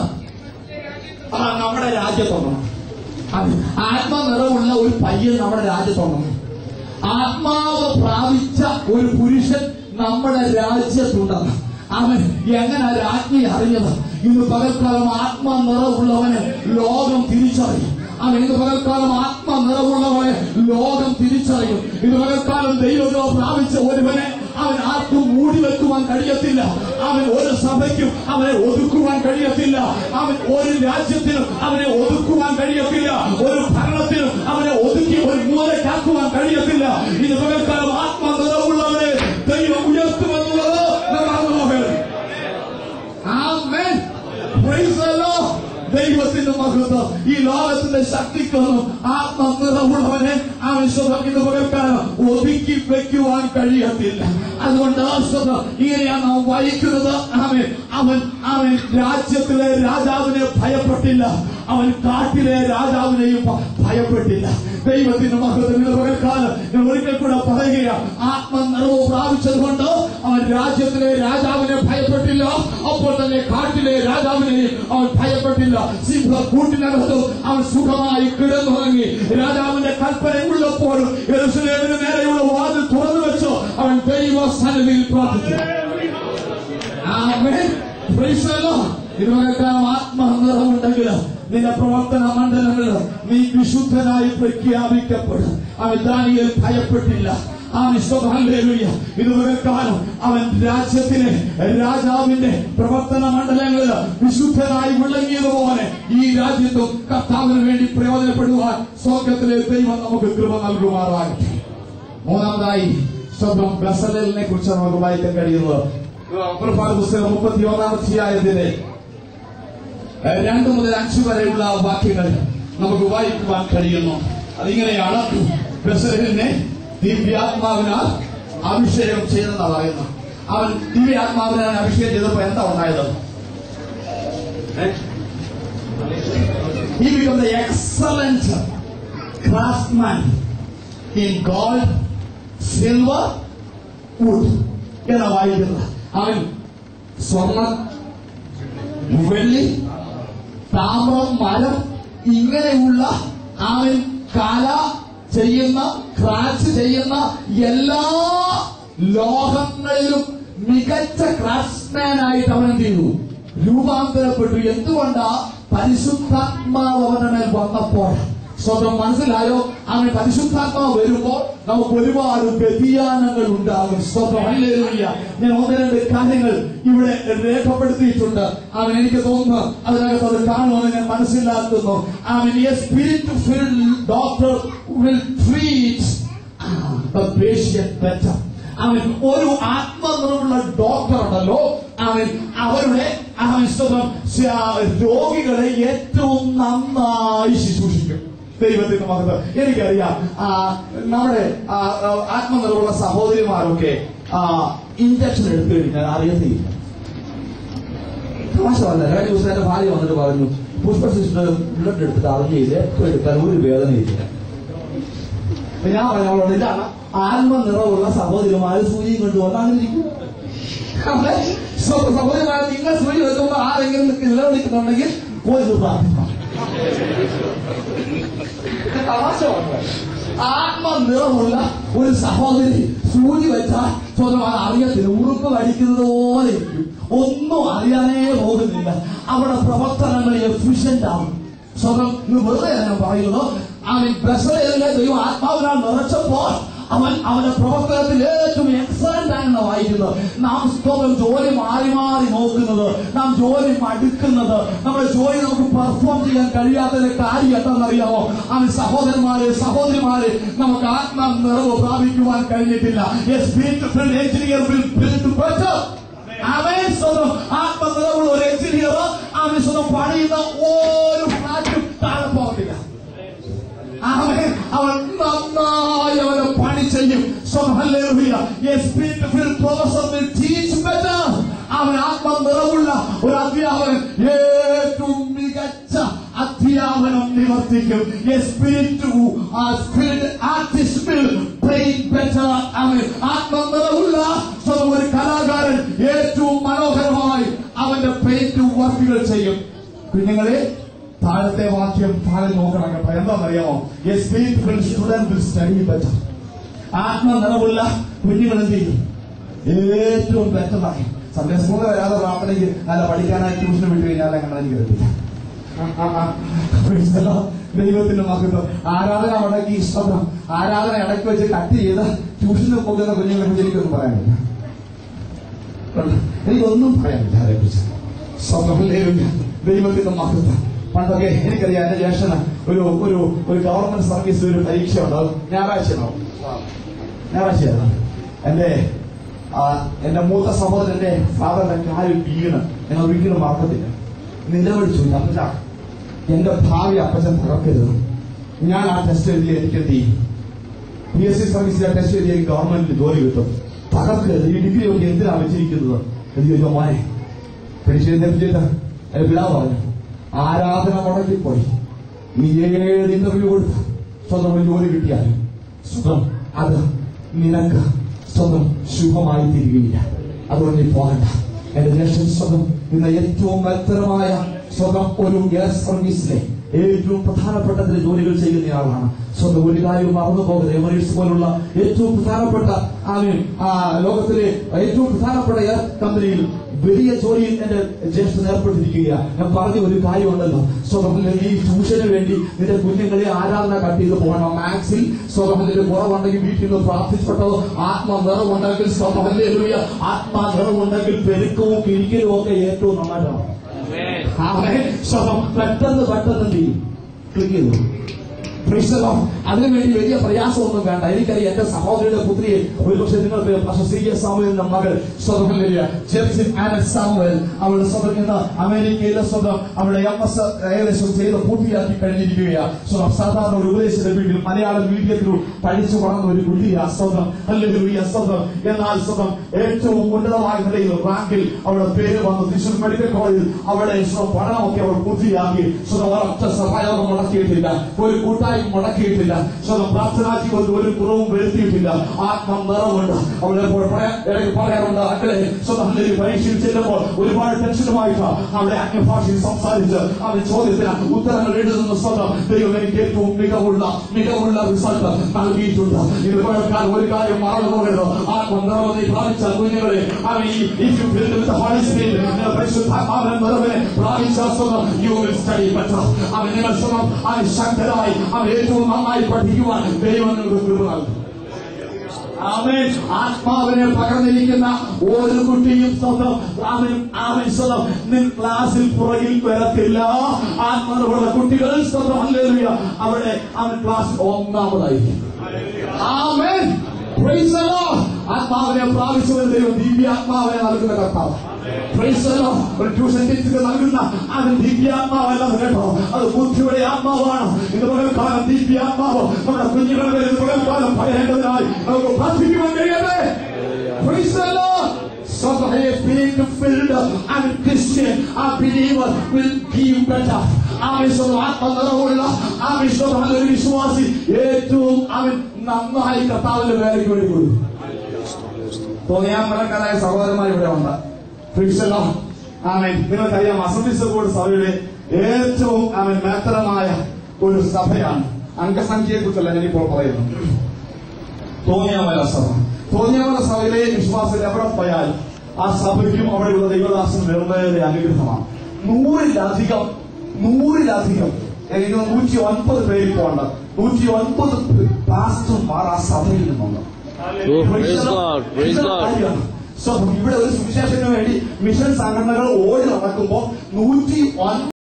ആ നമ്മുടെ രാജ്യത്തുണ്ട് അത് ആത്മനിറവുള്ള ഒരു പയ്യൻ നമ്മുടെ രാജ്യത്തുണ്ട് ആത്മാവ് പ്രാപിച്ച ഒരു പുരുഷൻ നമ്മുടെ രാജ്യത്തുണ്ടെന്ന് അവൻ എങ്ങനെ രാജ്ഞി അറിഞ്ഞത് ഇന്ന് പകൽക്കാലം ആത്മനിറവുള്ളവന് ലോകം തിരിച്ചറിയും അവൻ ഇന്ന് പകൽക്കാലം ആത്മനിറവുള്ളവനെ ലോകം തിരിച്ചറിയും ഇന്ന് പകൽക്കാലം ദൈവത്തിലോ പ്രാപിച്ച ഒരുവനെ അവൻ ആർക്കും മൂടി വെക്കുവാൻ കഴിയത്തില്ല അവൻ ഒരു സഭയ്ക്കും അവനെ ഒതുക്കുവാൻ കഴിയത്തില്ല അവൻ ഒരു രാജ്യത്തിനും അവനെ ഒതുക്കുവാൻ കഴിയത്തില്ല ഒരു ഭരണത്തിനും അവനെ ഒതുക്കി ഒരു മൂലക്കാക്കുവാൻ കഴിയത്തില്ല ഇത് പകൽക്കാലം ആത്മനിറവുള്ളവരെ ദൈവം ഉയർത്തുമെന്നുള്ളത് നാം മറന്നുപോകരുത് ആമേൻ Praise the Lord. ദൈവത്തിന്റെ മഹത്വം ഈ ലോകത്തിന്റെ ശക്തിക്കൊന്നും ആത്മനിറവുള്ളവനെ അവൻ സ്വതം ഇത് പകർക്കാനും ഒതുക്കി വെക്കുവാൻ കഴിയത്തില്ല അതുകൊണ്ട് ആ സ്വതം ഇങ്ങനെയാണ് നാം വായിക്കുന്നത് അവൻ അവൻ അവൻ രാജ്യത്തിലെ രാജാവിനെ ഭയപ്പെട്ടില്ല അവൻ കാട്ടിലെ രാജാവിനെയും ഭ- ഭയപ്പെട്ടില്ല ദൈവത്തിന്റെ മഹത്വം ഇത് പകർക്കാലം ഞാൻ ഒരിക്കൽ കൂടെ പറയുക ആത്മനിറവ് പ്രാപിച്ചത് കൊണ്ട് അവൻ രാജ്യത്തിലെ രാജാവിനെ ഭയപ്പെട്ടില്ല അപ്പോൾ തന്നെ കാട്ടിലെ രാജാവിനെയും അവൻ ഭയപ്പെട്ടില്ല സിംഹ കൂട്ടിനകത്തും അവൻ സുഖമായി കിടന്നുറങ്ങി രാജാവിന്റെ കൽപ്പന ഉള്ളപ്പോഴും യെരൂശലേമിന് നേരെയുള്ള വാതിൽ തുറന്നു വെച്ചു അവൻ ദൈവ സന്നിധിയിൽ പ്രാർത്ഥിച്ചു ആമേൻ. Praise the Lord. ഇതുവരെക്കാലം ആത്മനിറവുണ്ടെങ്കിൽ നിന്റെ പ്രവർത്തന മണ്ഡലങ്ങളിൽ നീ വിശുദ്ധനായി പ്രഖ്യാപിക്കപ്പെടും അവൻ ദാനിയേൽ ഭയപ്പെട്ടില്ല അവൻ ഹല്ലേലൂയ ഇതുവരെക്കാലം അവൻ രാജ്യത്തിലെ രാജാവിന്റെ പ്രവർത്തന മണ്ഡലങ്ങളിൽ വിശുദ്ധനായി വിളങ്ങിയതുപോലെ ഈ രാജ്യത്തും കർത്താവിന് വേണ്ടി പ്രയോജനപ്പെടുവാൻ സ്വർഗത്തിലെ ദൈവം നമുക്ക് കൃപ നൽകുമാറാകട്ടെ മൂന്നാമതായി സ്വന്തം ബസലിനെ കുറിച്ച് നമുക്ക് വായിക്കാൻ കഴിയുന്നത് പുറപ്പാട് പുസ്തകം മുപ്പത്തി ഒന്നാം അധ്യായത്തിന്റെ ഏഹ്, രണ്ട് മുതൽ അഞ്ച് വരെയുള്ള വാക്യങ്ങൾ നമുക്ക് വായിക്കുവാൻ കഴിയുന്നു അതിങ്ങനെയാണ് ബസലിനെ ദിവ്യാത്മാവിനാൽ അഭിഷേകം ചെയ്തെന്നാ പറയുന്നത് അവൻ ദിവ്യാത്മാവിനാൽ അഭിഷേകം ചെയ്തപ്പോ എന്താ ഉണ്ടായത് He became the excellent craftsman in gold, silver, wood. എന്നാ വായിക്കുന്നത് അവൻ സ്വർണം വെള്ളി താമ്രം മരം ഇങ്ങനെയുള്ള അവൻ കല ചെയ്യുന്ന ക്രാച്ച് ചെയ്യുന്ന എല്ലാ ലോകങ്ങളിലും മികച്ച ക്രാഫ്റ്റ്സ്മാൻ ആയിട്ട് അവൻ എന്ത് ചെയ്തു രൂപാന്തരപ്പെട്ടു എന്തുകൊണ്ടാ പരിശുദ്ധാത്മാവ് അവന്റെ മേൽ വന്നപ്പോൾ സ്വന്തം മനസ്സിലായോ അവൻ പരിശുദ്ധാത്മാവ് വരുമ്പോൾ നമുക്ക് ഒരുപാട് വ്യതിയാനങ്ങൾ ഉണ്ടാകും സ്വന്തം ഹല്ലേലൂയ ഞാൻ ഒന്ന് രണ്ട് കാര്യങ്ങൾ ഇവിടെ രേഖപ്പെടുത്തിയിട്ടുണ്ട് അവൻ എനിക്ക് തോന്നുന്നു അതിനകത്ത് അത് കാണുമെന്ന് ഞാൻ മനസ്സിലാക്കുന്നു അവൻ a spirit filled doctor will treat the patient better. അവൻ ഒരു ആത്മനിറവുള്ള ഡോക്ടർ ഉണ്ടല്ലോ അവൻ അവരുടെ അവൻ സ്വന്തം ശ- രോഗികളെ ഏറ്റവും നന്നായി ശുശ്രൂഷിക്കും ദൈവത്തിന്റെ മഹത്വം എനിക്കറിയാം ആ, നമ്മുടെ ആ, ആ, ആത്മനിറവുള്ള സഹോദരിമാരൊക്കെ ഇഞ്ചക്ഷൻ എടുത്തു കഴിഞ്ഞാൽ അറിയത്തില്ല തമാശ പറഞ്ഞ കഴിഞ്ഞ ദിവസം എന്റെ ഭാര്യ വന്നിട്ട് പറഞ്ഞു പുഷ്പ സിസ്റ്റർ ബ്ലഡ് എടുത്തിട്ട് അറിഞ്ഞില്ല എടുക്കാൻ ഒരു വേദനയില്ല അപ്പൊ ഞാൻ പറഞ്ഞു അവളോട് ഇതാണ് ആത്മനിറവുള്ള സഹോദരിമാര് സൂചിയും കൊണ്ടുവന്ന് അങ്ങനെ ഇരിക്കും അവിടെ സ്വ- സഹോദരിമാരെ നിങ്ങൾ സൂചി വെക്കുമ്പോൾ ആരെങ്കിലും നിലവിളിക്കുന്നുണ്ടെങ്കിൽ പോയി ഇത് പ്രാർത്ഥിക്കണം ഇത് തമാശ പറഞ്ഞത്. ആത്മനിറമുള്ള ഒരു സഹോദരി സൂചി വെച്ചാൽ സ്വന്തം അത് അറിയത്തില്ല ഉറുപ്പ് കടിക്കുന്നത് പോലെ ഇരിക്കും ഒന്നും അറിയാനേ പോകുന്നില്ല അവിടെ പ്രവർത്തനങ്ങൾ എഫിഷ്യന്റ് ആവും സ്വന്തം ഇത് വെറുതെ ഞാൻ പറയുന്നു അവൻ ബസലേലിനെ ദൈവം ആത്മാവിനാൽ നിറച്ചപ്പോൾ അവൻ അവന്റെ പ്രവർത്തനത്തിൽ ഏറ്റവും എക്സലന്റ് ആണെന്ന് വായിക്കുന്നത് നാം സ്തോത്രം ജോലി മാറി മാറി നോക്കുന്നത് നാം ജോലി മടുക്കുന്നത് നമ്മുടെ ജോലി നമുക്ക് പെർഫോം ചെയ്യാൻ കഴിയാത്തതിന്റെ കാര്യം എന്താണെന്നറിയാമോ അവൻ സഹോദരന്മാരെ സഹോദരിമാരെ നമുക്ക് ആത്മാ നിറവ് പ്രാപിക്കുവാൻ കഴിഞ്ഞിട്ടില്ല Yes, beautiful engineer will build better. അവൻ സ്വന്തം ആത്മനിറവുള്ള ഒരു എഞ്ചിനീയർ അവൻ സ്വന്തം പണിയുന്ന ഒരു ഫ്ലാറ്റും താഴെ പോകത്തില്ല അവൻ അവൻ നന്നായി അവനെ പണി ചെയ്യും So, hallelujah. Yes, beautiful professor will teach better. അവൻ ആത്മനിറവുള്ള ഒരു അധ്യാപകൻ ഏറ്റവും മികച്ച അധ്യാപനം നിവർത്തിക്കും Yes, spirit ആ spirit artist will paint better. അവൻ ആത്മനിറവുള്ള സ്വന്തം ഒരു കലാകാരൻ ഏറ്റവും മനോഹരമായി അവന്റെ പെയിന്റ് വർക്കുകൾ ചെയ്യും കുഞ്ഞുങ്ങളെ താഴത്തെ വാക്യം താഴെ നോക്കണം കേട്ടോ എന്താണെന്നറിയാമോ a spirit student will study better ആത്മനിറവുള്ള കുഞ്ഞുങ്ങൾ എന്ത് ചെയ്യും ഏറ്റവും ബെറ്ററായി സൺഡേ സ്കൂളിൽ വരാതെ പ്രാർത്ഥനയ്ക്ക് നല്ല പഠിക്കാനായി ട്യൂഷന് വിട്ടു കഴിഞ്ഞാൽ അങ്ങനെ എനിക്ക് കിട്ടില്ല Praise the Lord. ദൈവത്തിന്റെ മഹത്വം ആരാധന മുടക്കി ഇഷ്ടം ആരാധന ഇടയ്ക്ക് വെച്ച് കട്ട് ചെയ്ത് ട്യൂഷന് പോകുന്ന കുഞ്ഞുങ്ങളെ കുറിച്ച് എനിക്കൊന്നും പറയാനില്ല എനിക്കൊന്നും പറയാനില്ല അവരെ കുറിച്ച് സ്വന്തം ദൈവത്തിന്റെ മഹത്വം പണ്ടൊക്കെ എനിക്കറിയാം എന്റെ ജ്യേഷ്ഠന് ഒരു ഒരു ഒരു ഗവൺമെന്റ് സർവീസ് ഒരു പരീക്ഷ ഉണ്ടാവും ഞായറാഴ്ച ഉണ്ടാവും ഞായറാഴ്ചയായിരുന്നു എന്റെ ആ, എന്റെ മൂത്ത സഹോദരന്റെ ഫാദറിന്റെ കാലിൽ വീണ് ഞങ്ങൾ ഒരിക്കലും മറക്കത്തില്ല നിലവിളിച്ചു അപ്പച്ച എന്റെ ഭാവി അപ്പച്ചൻ തകർക്കരുത് ഞാൻ ആ ടെസ്റ്റ് എഴുതി എനിക്ക് എന്ത് ചെയ്യും പി എസ് സി സർവീസിലെ ടെസ്റ്റ് എഴുതി എനിക്ക് ഗവൺമെന്റിൽ ജോലി കിട്ടും തകർക്കരുത് ഈ ഡിഗ്രി ഒക്കെ എന്തിനാണ് വെച്ചിരിക്കുന്നത് എന്ന് ചോദിച്ചോ മോനെ പരീക്ഷ എന്റെ പിതാവ് പറഞ്ഞു ആരാധന മുടക്കിപ്പോയി നീ ഏത് ഇന്റർവ്യൂ കൊടുത്ത് സ്വന്തം ഒരു ജോലി കിട്ടിയാലും സ്വന്തം അത് നിനക്ക് സ്വന്തം ശുഭമായി തീരുകയില്ല അതുകൊണ്ട് നീ പോകണ്ട എന്റെ ജ്യേഷ്ഠൻ സ്വന്തം ഇന്ന് ഏറ്റവും ബലത്തരമായ സ്വന്തം ഒരു ഗ്യാസ് സർവീസിലെ ഏറ്റവും പ്രധാനപ്പെട്ട ചില ജോലികൾ ചെയ്യുന്നയാളാണ് സ്വന്തം ഒരു കാര്യവും മറന്നു പോകരുത് എമറേറ്റ്സ് പോലുള്ള ഏറ്റവും പ്രധാനപ്പെട്ട ആമീൻ, ആ ലോകത്തിലെ ഏറ്റവും പ്രധാനപ്പെട്ട എയർ കമ്പനിയിൽ വലിയ ജോലിയിൽ എന്റെ ജ്യേഷ്ഠൻ ഏർപ്പെട്ടിരിക്കുക ഞാൻ പറഞ്ഞ ഒരു കാര്യമുണ്ടല്ലോ സ്വതന്ത്രം ഈ ട്യൂഷന് വേണ്ടി നിന്റെ കുഞ്ഞുങ്ങളെ ആരാധന കട്ട് ചെയ്ത് പോകണം മാത്സിൽ സ്വതന്ത്രത്തിന്റെ കുറവുണ്ടെങ്കിൽ വീട്ടിൽ നിന്ന് പ്രാർത്ഥിച്ചപ്പെട്ടോ ആത്മ നിറവുണ്ടെങ്കിൽ സ്വതന്ത്രം ആത്മാ നിറവുണ്ടെങ്കിൽ പെരുക്കവും കിരിക്കലും ഒക്കെ ഏറ്റവും നന്നായിട്ടാണ് ആമേൻ. സ്വതം പെട്ടെന്ന് പെട്ടെന്ന് എന്ത് ചെയ്യും ക്ലിക്ക് ചെയ്തു Praise the Lord. അതിനുവേണ്ടി വലിയ പ്രയാസമൊന്നും വേണ്ട എനിക്കറിയാം എന്റെ സഹോദരിയുടെ പുത്രിയെ ഒരുപക്ഷെ നിങ്ങൾക്ക് പക്ഷെ സി എസ് സാമുവലിന്റെ മകൾ സ്വതം ജെപ്സിൻ ആനസ് സാമുവൽ അവളുടെ സ്വതം ഇന്ന് അമേരിക്കയിലെ സ്വതം അവളുടെ എം എസ് ഏകദേശം ചെയ്ത് പൂർത്തിയാക്കി കഴിഞ്ഞിരിക്കുകയാണ് സ്വതം സാധാരണ ഒരു ഉപദേശത്തിന്റെ വീട്ടിൽ മലയാളം മീഡിയത്തിൽ പഠിച്ചു വളർന്ന ഒരു കുട്ടിയാ സ്വതം അല്ലെങ്കിൽ സ്വതം എന്നാൽ സ്വതം ഏറ്റവും ഉന്നതമായ നിലയിൽ റാങ്കിൽ അവളുടെ പേര് വന്നു തൃശൂർ മെഡിക്കൽ കോളേജിൽ അവളുടെ സ്വന്തം പഠനമൊക്കെ അവൾ പൂർത്തിയാക്കി സ്വന്തം ഒരൊറ്റ സഹായമൊന്നും മുടക്കിയിട്ടില്ല ഒരു കൂട്ടായ്മ മുടക്കിയിട്ടില്ല സ്വന്തം പ്രാർത്ഥനാ ജീവിതത്തിൽ ഒരു കുറവും വരുത്തിയിട്ടില്ല ആത്മ നിറവുണ്ട് അവളെ ഇപ്പോൾ പറയാൻ ഇടയ്ക്ക് പറയാറുണ്ട് അല്ലേ സ്വന്തം ഹല്ലേലൂയ പരീക്ഷയിൽ ചെല്ലുമ്പോൾ ഒരുപാട് ടെൻഷനുമായിട്ട് അവിടെ അന്യഭാഷയിൽ സംസാരിച്ച് അവൻ ചോദ്യത്തിന് ഉത്തരങ്ങൾ എഴുതുന്ന സ്വന്തം ദൈവം എനിക്ക് ഏറ്റവും മികവുള്ള മികവുള്ള റിസൾട്ട് നൽകിയിട്ടുണ്ട് ഇത് കുഴക്കാൻ ഒരു കാര്യം മറന്നു പോകരുത് ആത്മ നിറവ് നീ പ്രാപിച്ച കുഞ്ഞുങ്ങളെ അവൻ ഈ if you build with the Holy Spirit നിങ്ങൾ പരിശുദ്ധാത്മാവിനെ നിറവിനെ പ്രാപിച്ച സ്വന്തം you will study better അവൻ നിങ്ങൾ സ്വന്തം അവൻ ശക്തരായി അവൻ ഏറ്റവും നന്നായി പഠിക്കുവാൻ ദൈവം നിങ്ങൾക്ക് കൃപ നൽകും ആമേൻ ആത്മാവിനെ പകർന്നിരിക്കുന്ന ഒരു കുട്ടിയും സ്വന്തം അവൻ അവൻ സ്വന്തം നിൻ ക്ലാസ്സിൽ പുറകിൽ വരത്തില്ല ആത്മാവുള്ള കുട്ടികൾ സ്വന്തം അല്ലേറിയ അവിടെ അവൻ ക്ലാസ് ഒന്നാമതായിരിക്കും ആമേൻ Praise the Lord. ആത്മാവിനെ പ്രാപിച്ചവൻ ദൈവം ദിവ്യാത്മാവിനെ നൽകുന്ന കർത്താവ് Praise the Lord. ഒരു ട്യൂഷൻ ടീച്ചർക്ക് നൽകുന്ന അവൻ ദിവ്യാത്മാവല്ല കേട്ടോ അത് ബുദ്ധിയുടെ ആത്മാവാണ് ഇത് പകൽക്കാലം ദിവ്യാത്മാവ് നമ്മുടെ കുഞ്ഞുങ്ങളുടെ മേൽ ഇത് പകൽക്കാലം പകരേണ്ടതിനായി നമുക്ക് പ്രാർത്ഥിക്കുവാൻ കഴിയട്ടെ Praise the Lord. So a faith filled and Christian, a believer will give better. ആവശ്യം ആത്മനിറവുള്ള ആവശ്യം ഒരു വിശ്വാസി ഏറ്റവും അവൻ നന്നായി കർത്താവിന്റെ വേലയ്ക്ക് വേണ്ടി കൊടുക്കും തോന്നിയാൽ മലക്കാരായ സഹോദരന്മാർ ഇവിടെ ഉണ്ട് ഫിക്സലോ ആമൻ നിങ്ങൾക്കറിയാം അസംബിസബോർഡ് സഭയുടെ ഏറ്റവും അവൻ മേത്തരമായ ഒരു സഭയാണ് അംഗസംഖ്യയെ കുറിച്ചല്ല ഞാനിപ്പോൾ പറയുന്നു തോന്നിയാമല സഭ തോന്നിയാമല സഭയിലെ വിശ്വാസത്തിൽ എവിടെ പോയാൽ ആ സഭയ്ക്കും അവിടെയുള്ള ദൈവദാസനും നിർമ്മലയുടെ അനുഗ്രഹമാണ് നൂറിലധികം നൂറിലധികം എനിക്ക് നൂറ്റി ഒൻപത് പേര് പോകണ്ട നൂറ്റി ഒൻപത് പാസ്റ്റർമാർ ആ സഭയിൽ നിന്നുണ്ട് Oh, praise God, praise God. So ഇവിടെ ഒരു സുവിശേഷത്തിന് വേണ്ടി മിഷൻ സംഘടനകൾ ഓടി നടക്കുമ്പോൾ നൂറ്റി